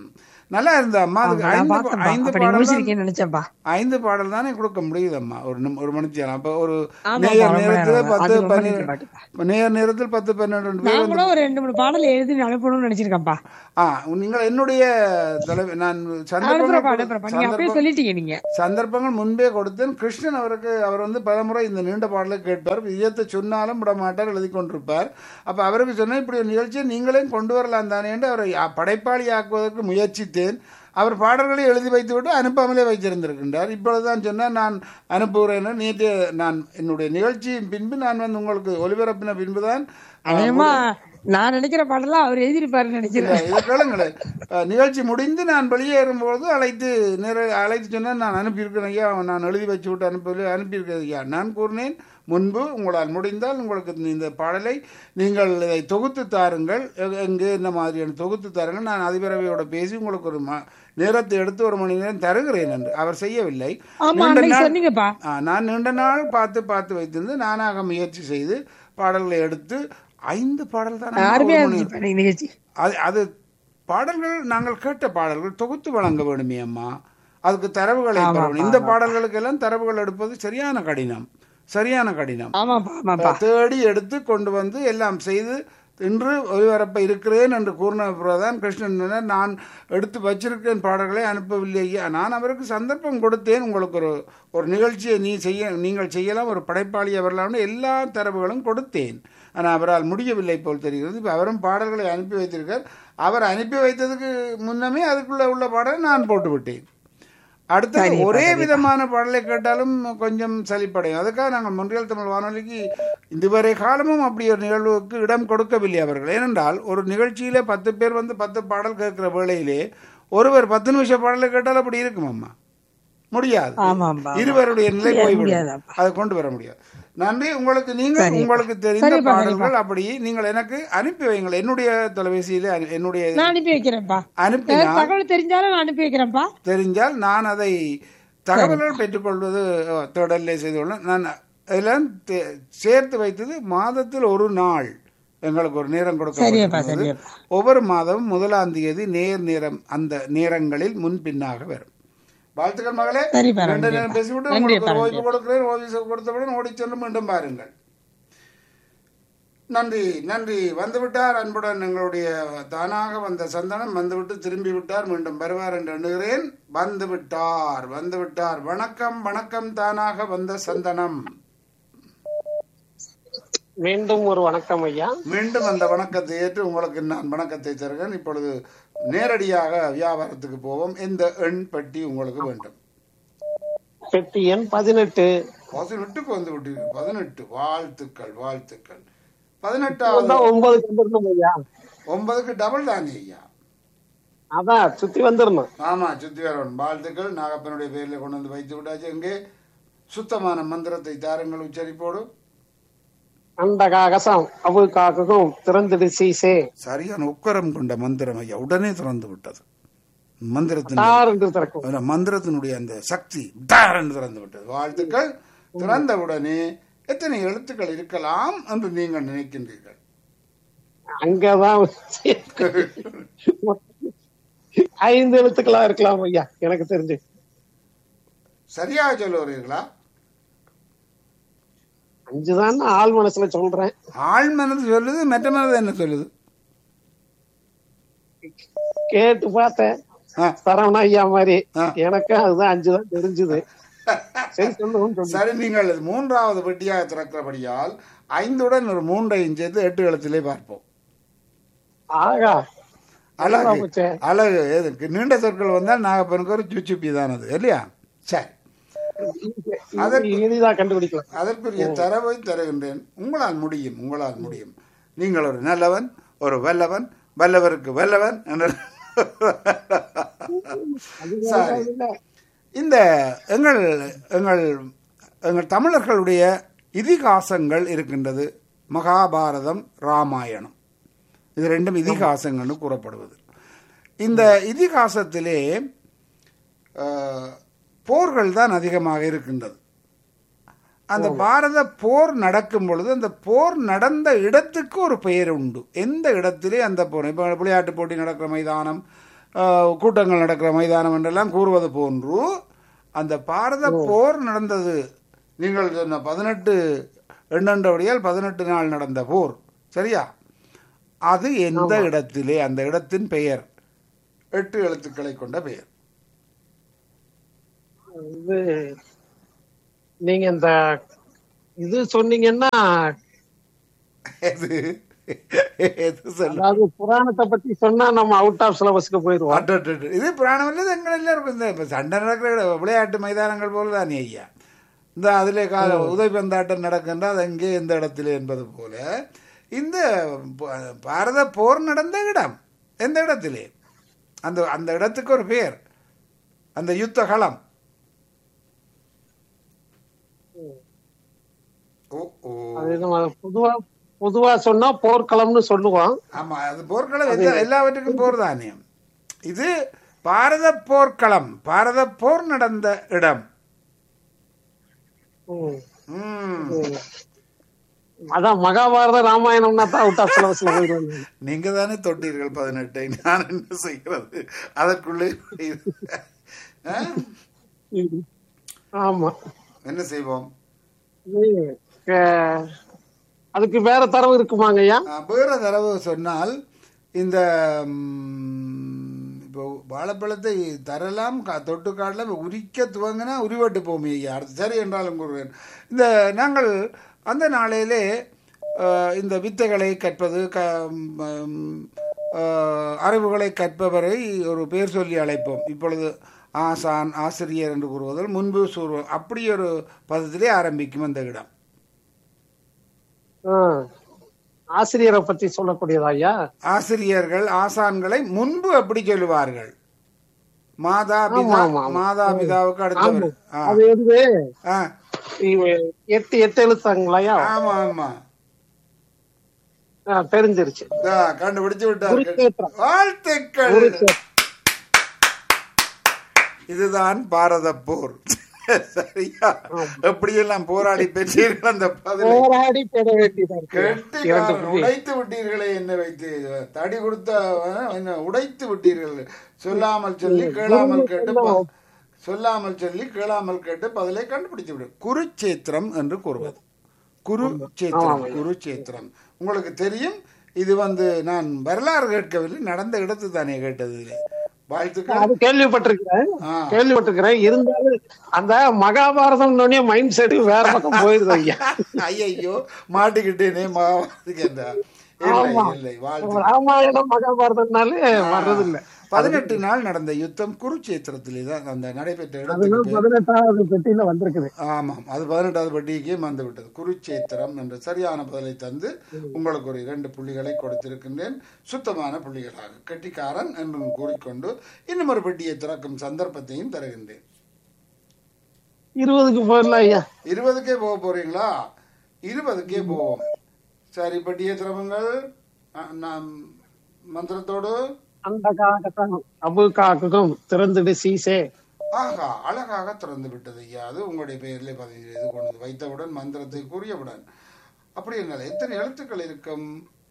Speaker 1: நல்லா இருந்தா அம்மா அதுக்கு
Speaker 4: நான்
Speaker 1: ஐந்து பா-
Speaker 4: பார்த்தேன்ப்பா.
Speaker 1: ஐந்து
Speaker 4: அப்ப நீ
Speaker 1: பாடல் தான்
Speaker 4: முடிச்சிருக்கேன்னு நினைச்சேன்ப்பா
Speaker 1: ஐந்து பாடல் தானே கொடுக்க முடியுதம்மா ஒரு நிமி- ஒரு மணிக்கு அப்ப ஒரு
Speaker 4: ஆமாப்பா,
Speaker 1: நேர்
Speaker 4: ரொம்ப
Speaker 1: நேரத்துல
Speaker 4: நேரம்.
Speaker 1: பத்து
Speaker 4: அது ரொம்ப
Speaker 1: பன்னிரெண்டு
Speaker 4: நீங்க
Speaker 1: நேர் நேரத்தில் பத்து பன்னிரெண்டு பேர்
Speaker 4: நான்
Speaker 1: வந்து
Speaker 4: கூட ஒரு ரெண்டு மூணு பாடல் எழுதி அனுப்பணும்னு நினைச்சிருக்கேன்ப்பா
Speaker 1: ஆ நீங்கள் என்னுடைய தலைவர் நான்
Speaker 4: அனுப்புறப்பா
Speaker 1: சந்தர்ப்பங்கள்
Speaker 4: அனுப்புறப்பா நீங்க அப்பயே
Speaker 1: சந்தர்ப்பம்
Speaker 4: சொல்லிட்டீங்க நீங்க
Speaker 1: சந்தர்ப்பங்கள் முன்பே கொடுத்தேன் கிருஷ்ணன் அவருக்கு அவர் வந்து பலமுறை இந்த நீண்ட பாடலை கேட்பார் விஜயத்தை சொன்னாலும் விட மாட்டார் எழுதி கொண்டிருப்பார் அப்போ அவருக்கு சொன்னேன் இப்படி ஒரு நிகழ்ச்சியை நீங்களே கொண்டு வரலாம் தானே என்று அவரை அ- படைப்பாளி ஆக்குவதற்கு முயற்சித்தேன் அவர் பாடல்களை எழுதி வைத்துவிட்டு அனுப்பாமலே வைத்திருந்திருக்கின்றார் இப்பொழுதுதான் சொன்னால் நான் அனுப்புகிறேன் நேற்று நான் என்னுடைய நிகழ்ச்சியின் பின்பு நான் வந்து உங்களுக்கு ஒலிபரப்பின பின்புதான்
Speaker 4: அதேமா நான் நினைக்கிற பாடலாம் அவர் எழுதியிருப்பாருன்னு நினைக்கிறேன்
Speaker 1: இதை கேளுங்களேன் அஹ், நிகழ்ச்சி முடிந்து நான் வெளியேறும்போது அழைத்து நிற அழைத்து சொன்னேன் நான் அனுப்பியிருக்கிறேன் ஐயா நான் எழுதி வச்சு விட்டு அனுப்பி அனுப்பியிருக்கிறேன் ஐயா நான் கூறினேன் முன்பு உங்களால் முடிந்தால் உங்களுக்கு இந்த- இந்த பாடலை நீங்கள் இதை தொகுத்து தாருங்கள் எ- எங்கே இந்த மாதிரியான தொகுத்து தாருங்கள் நான் அதிபரவையோட பேசி உங்களுக்கு ஒரு ம- நேரத்தை எடுத்து ஒரு மணி நேரம் தருகிறேன் என்று அவர் செய்யவில்லை
Speaker 4: ஆமா
Speaker 1: நீண்ட
Speaker 4: அன்னைக்கு
Speaker 1: நாள்
Speaker 4: சொன்னீங்கப்பா
Speaker 1: ஆ, நான் நீண்ட நாள் பார்த்து பார்த்து வைத்திருந்து நானாக முயற்சி செய்து பாடல்களை எடுத்து ஐந்து பாடல் தான்
Speaker 4: அருமையா இருந்துச்சு நீங்க நிகழ்ச்சி
Speaker 1: அது அது பாடல்கள் நாங்கள் கேட்ட பாடல்கள் தொகுத்து வழங்க வேணுமே அம்மா அதுக்கு தரவுகளை பெற வேண்டும். இந்த பாடல்களுக்கெல்லாம் தரவுகள் எடுப்பது சரியான கடினம் சரியான கடினம்
Speaker 4: ஆமாப்பா ஆமாப்பா
Speaker 1: தேடி எடுத்து கொண்டு வந்து எல்லாம் செய்து இன்று ஒளிபரப்ப இருக்கிறேன் என்று கூறின பிறகுதான் கிருஷ்ணன் சொன்னார், நான் எடுத்து வச்சிருக்கேன் பாடல்களை அனுப்பவில்லை ஐயா நான் அவருக்கு சந்தர்ப்பம் கொடுத்தேன் உங்களுக்கு ஒரு ஒரு நிகழ்ச்சியை நீ செய்ய நீங்கள் செய்யலாம் ஒரு படைப்பாளி வரலாம்னு எல்லா தரவுகளும் கொடுத்தேன் ஆனால் அவரால் முடியவில்லை போல் தெரிகிறது இப்போ அவரும் பாடல்களை அனுப்பி வைத்திருக்கார் அவர் அனுப்பி வைத்ததுக்கு முன்னமே அதுக்குள்ள உள்ள பாடலை நான் போட்டு விட்டேன் அடுத்தது ஒரே விதமான பாடலை கேட்டாலும் கொஞ்சம் சலிப்படையும் அதுக்காக நாங்கள் மொன்றியல் தமிழ் வானொலிக்கு இதுவரை காலமும் அப்படி ஒரு நிகழ்வுக்கு இடம் கொடுக்கவில்லை அவர்கள் ஏனென்றால் ஒரு நிகழ்ச்சியிலே பத்து பேர் வந்து பத்து பாடல் கேட்கிற வேளையிலே ஒருவர் பத்து நிமிஷம் பாடலை கேட்டால் அப்படி இருக்கும் அம்மா முடியாது
Speaker 4: ஆமாம்பா
Speaker 1: இருவருடைய நிலை போய்விடும்
Speaker 4: முடியாதாப்பா.
Speaker 1: அதை கொண்டு வர முடியாது நன்றி உங்களுக்கு நீங்கள் உங்களுக்கு தெரிந்த
Speaker 4: சரிப்பா,
Speaker 1: பாடல்கள் அப்படி நீங்கள் எனக்கு அனுப்பி வைங்கள் என்னுடைய தொலைபேசியிலே அனு- என்னுடைய
Speaker 4: நான் அனுப்பி வைக்கிறேன்ப்பா
Speaker 1: அனுப்பினால்
Speaker 4: ஏதாவது தகவல் தெரிஞ்சாலும் நான் அனுப்பி வைக்கிறேன்ப்பா
Speaker 1: தெரிஞ்சால் நான் அதை தகவல்கள் பெற்றுக்கொள்வது அஹ், தொடரிலே செய்து கொள்ள நான் இதெல்லாம் தே- சேர்த்து வைத்தது மாதத்தில் ஒரு நாள் எங்களுக்கு ஒரு நேரம்
Speaker 4: சரியப்பா
Speaker 1: கொடுக்க
Speaker 4: சரியப்பா
Speaker 1: ஒவ்வொரு மாதமும் முதலாம் தேதி நேர் நேரம் அந்த நேரங்களில் முன்பின்னாக வரும் வாழ்த்துக்கள் மகளே
Speaker 4: சரிப்பா,
Speaker 1: ரெண்டு
Speaker 4: நன்றிப்பா.
Speaker 1: நேரம் பேசிவிட்டு
Speaker 4: நன்றிப்பா,
Speaker 1: உங்களுக்கு ஒரு ஓய்வு
Speaker 4: நன்றிப்பா.
Speaker 1: கொடுக்கிறேன் ஓய்வு கொடுத்தவுடன் ஓடி சென்று மீண்டும் பாருங்கள் நன்றி நன்றி வந்துவிட்டார் அன்புடன் எங்களுடைய தானாக வந்த சந்தனம் வந்துவிட்டு திரும்பி விட்டார் மீண்டும் வருவார் என்று எண்ணுகிறேன் வந்து விட்டார் வந்து விட்டார் வணக்கம் வணக்கம் தானாக வந்த சந்தனம்
Speaker 2: மீண்டும் ஒரு வணக்கம் ஐயா
Speaker 1: மீண்டும் அந்த வணக்கத்தை ஏற்று உங்களுக்கு நான் வணக்கத்தை தருகிறேன் இப்பொழுது நேரடியாக வியாபாரத்துக்கு போவோம் இந்த எண் பெட்டி உங்களுக்கு வேண்டும்
Speaker 2: பெட்டி எண் பதினெட்டு
Speaker 1: பதினெட்டுக்கு வந்து விட்டீர்கள் பதினெட்டு வாழ்த்துக்கள் வாழ்த்துக்கள் பதினெட்டாவது
Speaker 2: தான் ஒன்பதுக்கு வந்துடணும் ஐயா
Speaker 1: ஒன்பதுக்கு டபுள் தானே ஐயா
Speaker 2: அதான் சுத்தி வந்துடணும்
Speaker 1: ஆமா சுத்தி வரணும் வாழ்த்துக்கள் நாகப்பனுடைய பேர்ல கொண்டு வந்து வைத்து விட்டாச்சு எங்கே சுத்தமான மந்திரத்தை தாருங்கள் உச்சரிப்போடு
Speaker 2: அண்ட காகசம் அவு காக்கும் திறந்துடு சீசே
Speaker 1: சரியான உக்கரம் கொண்ட மந்திரம் ஐயா உடனே திறந்து விட்டது மந்திரத்தின்
Speaker 2: தார் என்று திறக்கும்
Speaker 1: அந்த மந்திரத்தினுடைய அந்த சக்தி டார் என்று திறந்து விட்டது வாழ்த்துக்கள் திறந்த உடனே எத்தனை எழுத்துக்கள் இருக்கலாம் என்று நீங்கள் நினைக்கின்றீர்கள்
Speaker 2: அங்கதான் ஐந்து எழுத்துக்களா இருக்கலாம் ஐயா எனக்கு தெரிஞ்சு
Speaker 1: சரியாக சொல்லுகிறீர்களா
Speaker 2: அஞ்சுதான் ஆள் மனசுல சொல்றேன்
Speaker 1: ஆள் மனது சொல்லுது மற்ற மனது என்ன சொல்லுது
Speaker 2: கேட்டு பார்த்தேன்
Speaker 1: ஆ,
Speaker 2: சரவண ஐயா மாதிரி
Speaker 1: ஆ.
Speaker 2: எனக்கு அதுதான் அஞ்சுதான் தெரிஞ்சுது சரி சொல்லுவோம் சொல்லு
Speaker 1: சரி நீங்கள் இது மூன்றாவது பெட்டியாக திறக்கிறபடியால் ஐந்துடன் ஒரு மூன்றையும் சேர்த்து எட்டு எழுத்திலே பார்ப்போம்
Speaker 2: ஆகா
Speaker 1: அழகு
Speaker 2: போச்சே.
Speaker 1: அழகு எதுக்கு நீண்ட சொற்கள் வந்தால் நாகப்பனுக்கு ஒரு சுச்சுப்பி தான் அது இல்லையா சரி
Speaker 2: இது எளிதா கண்டுபிடிக்கலாம்
Speaker 1: அதற்குரிய தரவை தருகின்றேன் உங்களால் முடியும் உங்களால் முடியும் நீங்கள் ஒரு நல்லவன் ஒரு வல்லவன் வல்லவருக்கு வல்லவன் என்ற சரி இந்த எங்கள் எங்கள் எங்கள் தமிழர்களுடைய இதிகாசங்கள் இருக்கின்றது மகாபாரதம் ராமாயணம் இது ரெண்டும் இதிகாசங்கள்னு கூறப்படுவது இந்த இதிகாசத்திலே அஹ், போர்கள் தான் அதிகமாக இருக்கின்றது அந்த பாரத போர் நடக்கும் பொழுது அந்த போர் நடந்த இடத்துக்கு ஒரு பெயர் உண்டு எந்த இடத்திலே அந்த போர் இப்போ விளையாட்டு போட்டி நடக்கிற மைதானம் அஹ், கூட்டங்கள் நடக்கிற மைதானம் என்றெல்லாம் கூறுவது போன்று அந்த பாரத போர் நடந்தது நீங்கள் சொன்ன பதினெட்டு எண்ணண்டபடியால் பதினெட்டு நாள் நடந்த போர் சரியா அது எந்த இடத்திலே அந்த இடத்தின் பெயர் எட்டு எழுத்துக்களை கொண்ட பெயர்
Speaker 2: இது நீங்க இந்த இது சொன்னீங்கன்னா
Speaker 1: எது எது சொல்லு
Speaker 2: அதாவது புராணத்தை பத்தி சொன்னா நம்ம அவுட் ஆஃப் சிலபஸ்க்கு போயிருவோம்
Speaker 1: அடடடட. இது புராணம் இல்லை எங்கள் எல்லாருக்கும் இந்த இப்ப சண்டை நடக்கிற இடம், விளையாட்டு மைதானங்கள் போல தானே ஐயா இந்த அதிலே கா உதைப்பந்தாட்டம் நடக்கின்ற அது எங்கே எந்த இடத்திலே என்பது போல இந்த ப- பாரத போர் நடந்த இடம் எந்த இடத்திலே அந்த அந்த இடத்துக்கு ஒரு பேர் அந்த யுத்த களம் ஓ ஓ
Speaker 2: அது நம்ம பொதுவா பொதுவா சொன்னா போர்க்களம்னு சொல்லுவோம்
Speaker 1: ஆமா அது போர்க்களம் எல்லா எல்லாவற்றுக்கும் போர் தானே இது பாரத போர்க்களம் பாரத போர் நடந்த இடம்
Speaker 2: ம்.
Speaker 1: ம்.
Speaker 2: ம். அதான் மகாபாரத ராமாயணம்னா தான் அவுட் ஆஃப் சிலபஸ்ல போயிருவாங்க
Speaker 1: நீங்க தானே தொட்டீர்கள் பதினெட்டை நான் என்ன செய்கிறது அதற்குள்ளே ஆ?
Speaker 2: ஆமா
Speaker 1: என்ன செய்வோம்
Speaker 2: இது, அஹ், அதுக்கு வேற தரவு இருக்குமாங்க ஐயா
Speaker 1: ஆ, வேற தடவை சொன்னால் இந்த ம், இப்போ வாழைப்பழத்தை தரலாம் கா- தொட்டு காட்டலாம் உரிக்க துவங்கினா உரிவட்டு போமே ஐயா அடுத்து சரி என்றாலும் கூறுவேன் இந்த நாங்கள் அந்த நாளையிலே அஹ், இந்த வித்தைகளை கற்பது க ம், அஹ், அறிவுகளை கற்பவரை ஒரு பேர் சொல்லி அழைப்போம் இப்பொழுது ஆசான் ஆசிரியர் என்று கூறுவதில் முன்பு கூறுவோம் அப்படி ஒரு பதத்திலே ஆரம்பிக்கும் அந்த இடம்
Speaker 2: ஆ. ஆசிரியரை பத்தி சொல்லக்கூடியதா ஐயா
Speaker 1: ஆசிரியர்கள் ஆசான்களை முன்பு அப்படி சொல்லுவார்கள் மாதா பிதா
Speaker 2: ஆமா, ஆமா.
Speaker 1: மாதா பிதாவுக்கு அடுத்தவர் ஆ,
Speaker 2: அது வந்து
Speaker 1: ஆ,
Speaker 2: இவ- எட்டு எட்டு எழுத்தாங்களையா
Speaker 1: ஆமா ஆமா
Speaker 2: ஆ, தெரிஞ்சிருச்சு
Speaker 1: இதா, கண்டுபிடிச்சு விட்டார்கள்
Speaker 2: குருக்ஷேத்திரம்.
Speaker 1: வாழ்த்துக்கள்
Speaker 2: குருக்ஷேத்திரம்.
Speaker 1: இதுதான் பாரத போர் சரியா எப்படியெல்லாம் போராடி பெற்றீர்கள் அந்த பதிலை
Speaker 2: போராடி பெற வேண்டியதா இருக்கு இரண்டு
Speaker 1: கெட்டிக்காரன்
Speaker 2: புள்ளி.
Speaker 1: உடைத்து விட்டீர்களே என்ன வைத்து தடி கொடுத்த அஹ், என்ன உடைத்து விட்டீர்கள் சொல்லாமல் சொல்லி கேளாமல் கேட்டு ப- சொல்லாமல் சொல்லி கேளாமல் கேட்டு பதிலை கண்டுபிடித்து விடு குருச்சேத்திரம் என்று கூறுவது குருச்சேத்திரம் குருச்சேத்திரம் உங்களுக்கு தெரியும் இது வந்து நான் வரலாறு கேட்கவில்லை நடந்த இடத்து தானே கேட்டது இது. வாழ்த்துக்கள்
Speaker 2: அது கேள்விப்பட்டிருக்கிறேன்
Speaker 1: ஆ.
Speaker 2: கேள்விப்பட்டிருக்கிறேன் இருந்தாலும் அந்த மகாபாரதம் மைண்ட் செட் வேற பக்கம் போயிருது ஐயா
Speaker 1: ஐயோ மாட்டிக்கிட்டேனே மாவாதுக்கு என்றார் இல்லை
Speaker 2: ஆமா.
Speaker 1: இல்லை வாழ்த்து
Speaker 2: ராமாயணம் மகாபாரதம்னாலே வர்றது இல்ல
Speaker 1: பதினெட்டு நாள் நடந்த யுத்தம் குருச்சேத்திரத்திலே தான் அந்த நடைபெற்ற
Speaker 2: அதுதான்
Speaker 1: இடத்துக்கு
Speaker 2: பதினெட்டாவது பெட்டியில வந்திருக்குது
Speaker 1: ஆமாம் அது பதினெட்டாவது பட்டியக்கே வந்து விட்டது குருச்சேத்திரம் என்ற சரியான பதிலை தந்து உங்களுக்கு ஒரு இரண்டு புள்ளிகளை கொடுத்திருக்கின்றேன் சுத்தமான புள்ளிகளாக கெட்டிக்காரன் என்றும் கூறிக்கொண்டு இன்னும் ஒரு பெட்டியை திறக்கும் சந்தர்ப்பத்தையும் தருகின்றேன்
Speaker 2: இருபதுக்கு போயிடலாம் ஐயா
Speaker 1: இருபதுக்கே போக போறீங்களா இருபதுக்கே போவோம் சரி பெட்டியை திறவுங்கள் அ- நாம் மந்திரத்தோடு
Speaker 2: அந்த காக்கத்தான் அபு காக்குக்கும் திறந்துடு சீசே
Speaker 1: ஆகா அழகாக திறந்து விட்டது ஐயா அது உங்களுடைய பெயரிலே பதிவு செய்து கொண்டு வந்து வைத்தவுடன் மந்திரத்தை கூறியவுடன் அப்படி என்ன எத்தனை எழுத்துக்கள் இருக்கும்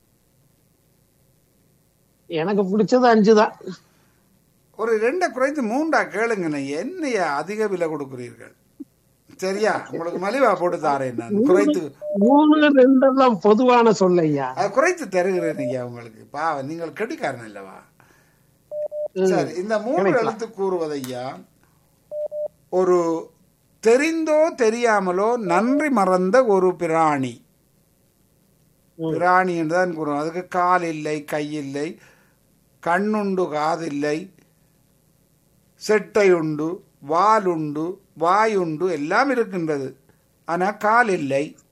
Speaker 2: எனக்கு பிடிச்சது அஞ்சுதான்
Speaker 1: ஒரு ரெண்டை குறைந்து மூண்டா கேளுங்கண்ணே என்னையா அதிக விலை கொடுக்கிறீர்கள் சரியா உங்களுக்கு மலிவா போட்டு தாரேன் நான் குறைத்து
Speaker 2: மூணு ரெண்டெல்லாம் பொதுவான சொல்ல ஐயா
Speaker 1: அது குறைத்து தருகிறேன் ஐயா உங்களுக்கு பாவம் நீங்கள் கெட்டிக்காரன் அல்லவா சரி இந்த மூன்று எழுத்து கூறுவது ஐயா ஒரு தெரிந்தோ தெரியாமலோ நன்றி மறந்த ஒரு பிராணி பிராணி என்றுதான் கூறுவோம் அதுக்கு கால் இல்லை கை இல்லை கண்ணுண்டு காதில்லை செட்டை உண்டு வால் உண்டு வாய் உண்டு எல்லாம் இருக்கின்றது ஆனால் கால் இல்லை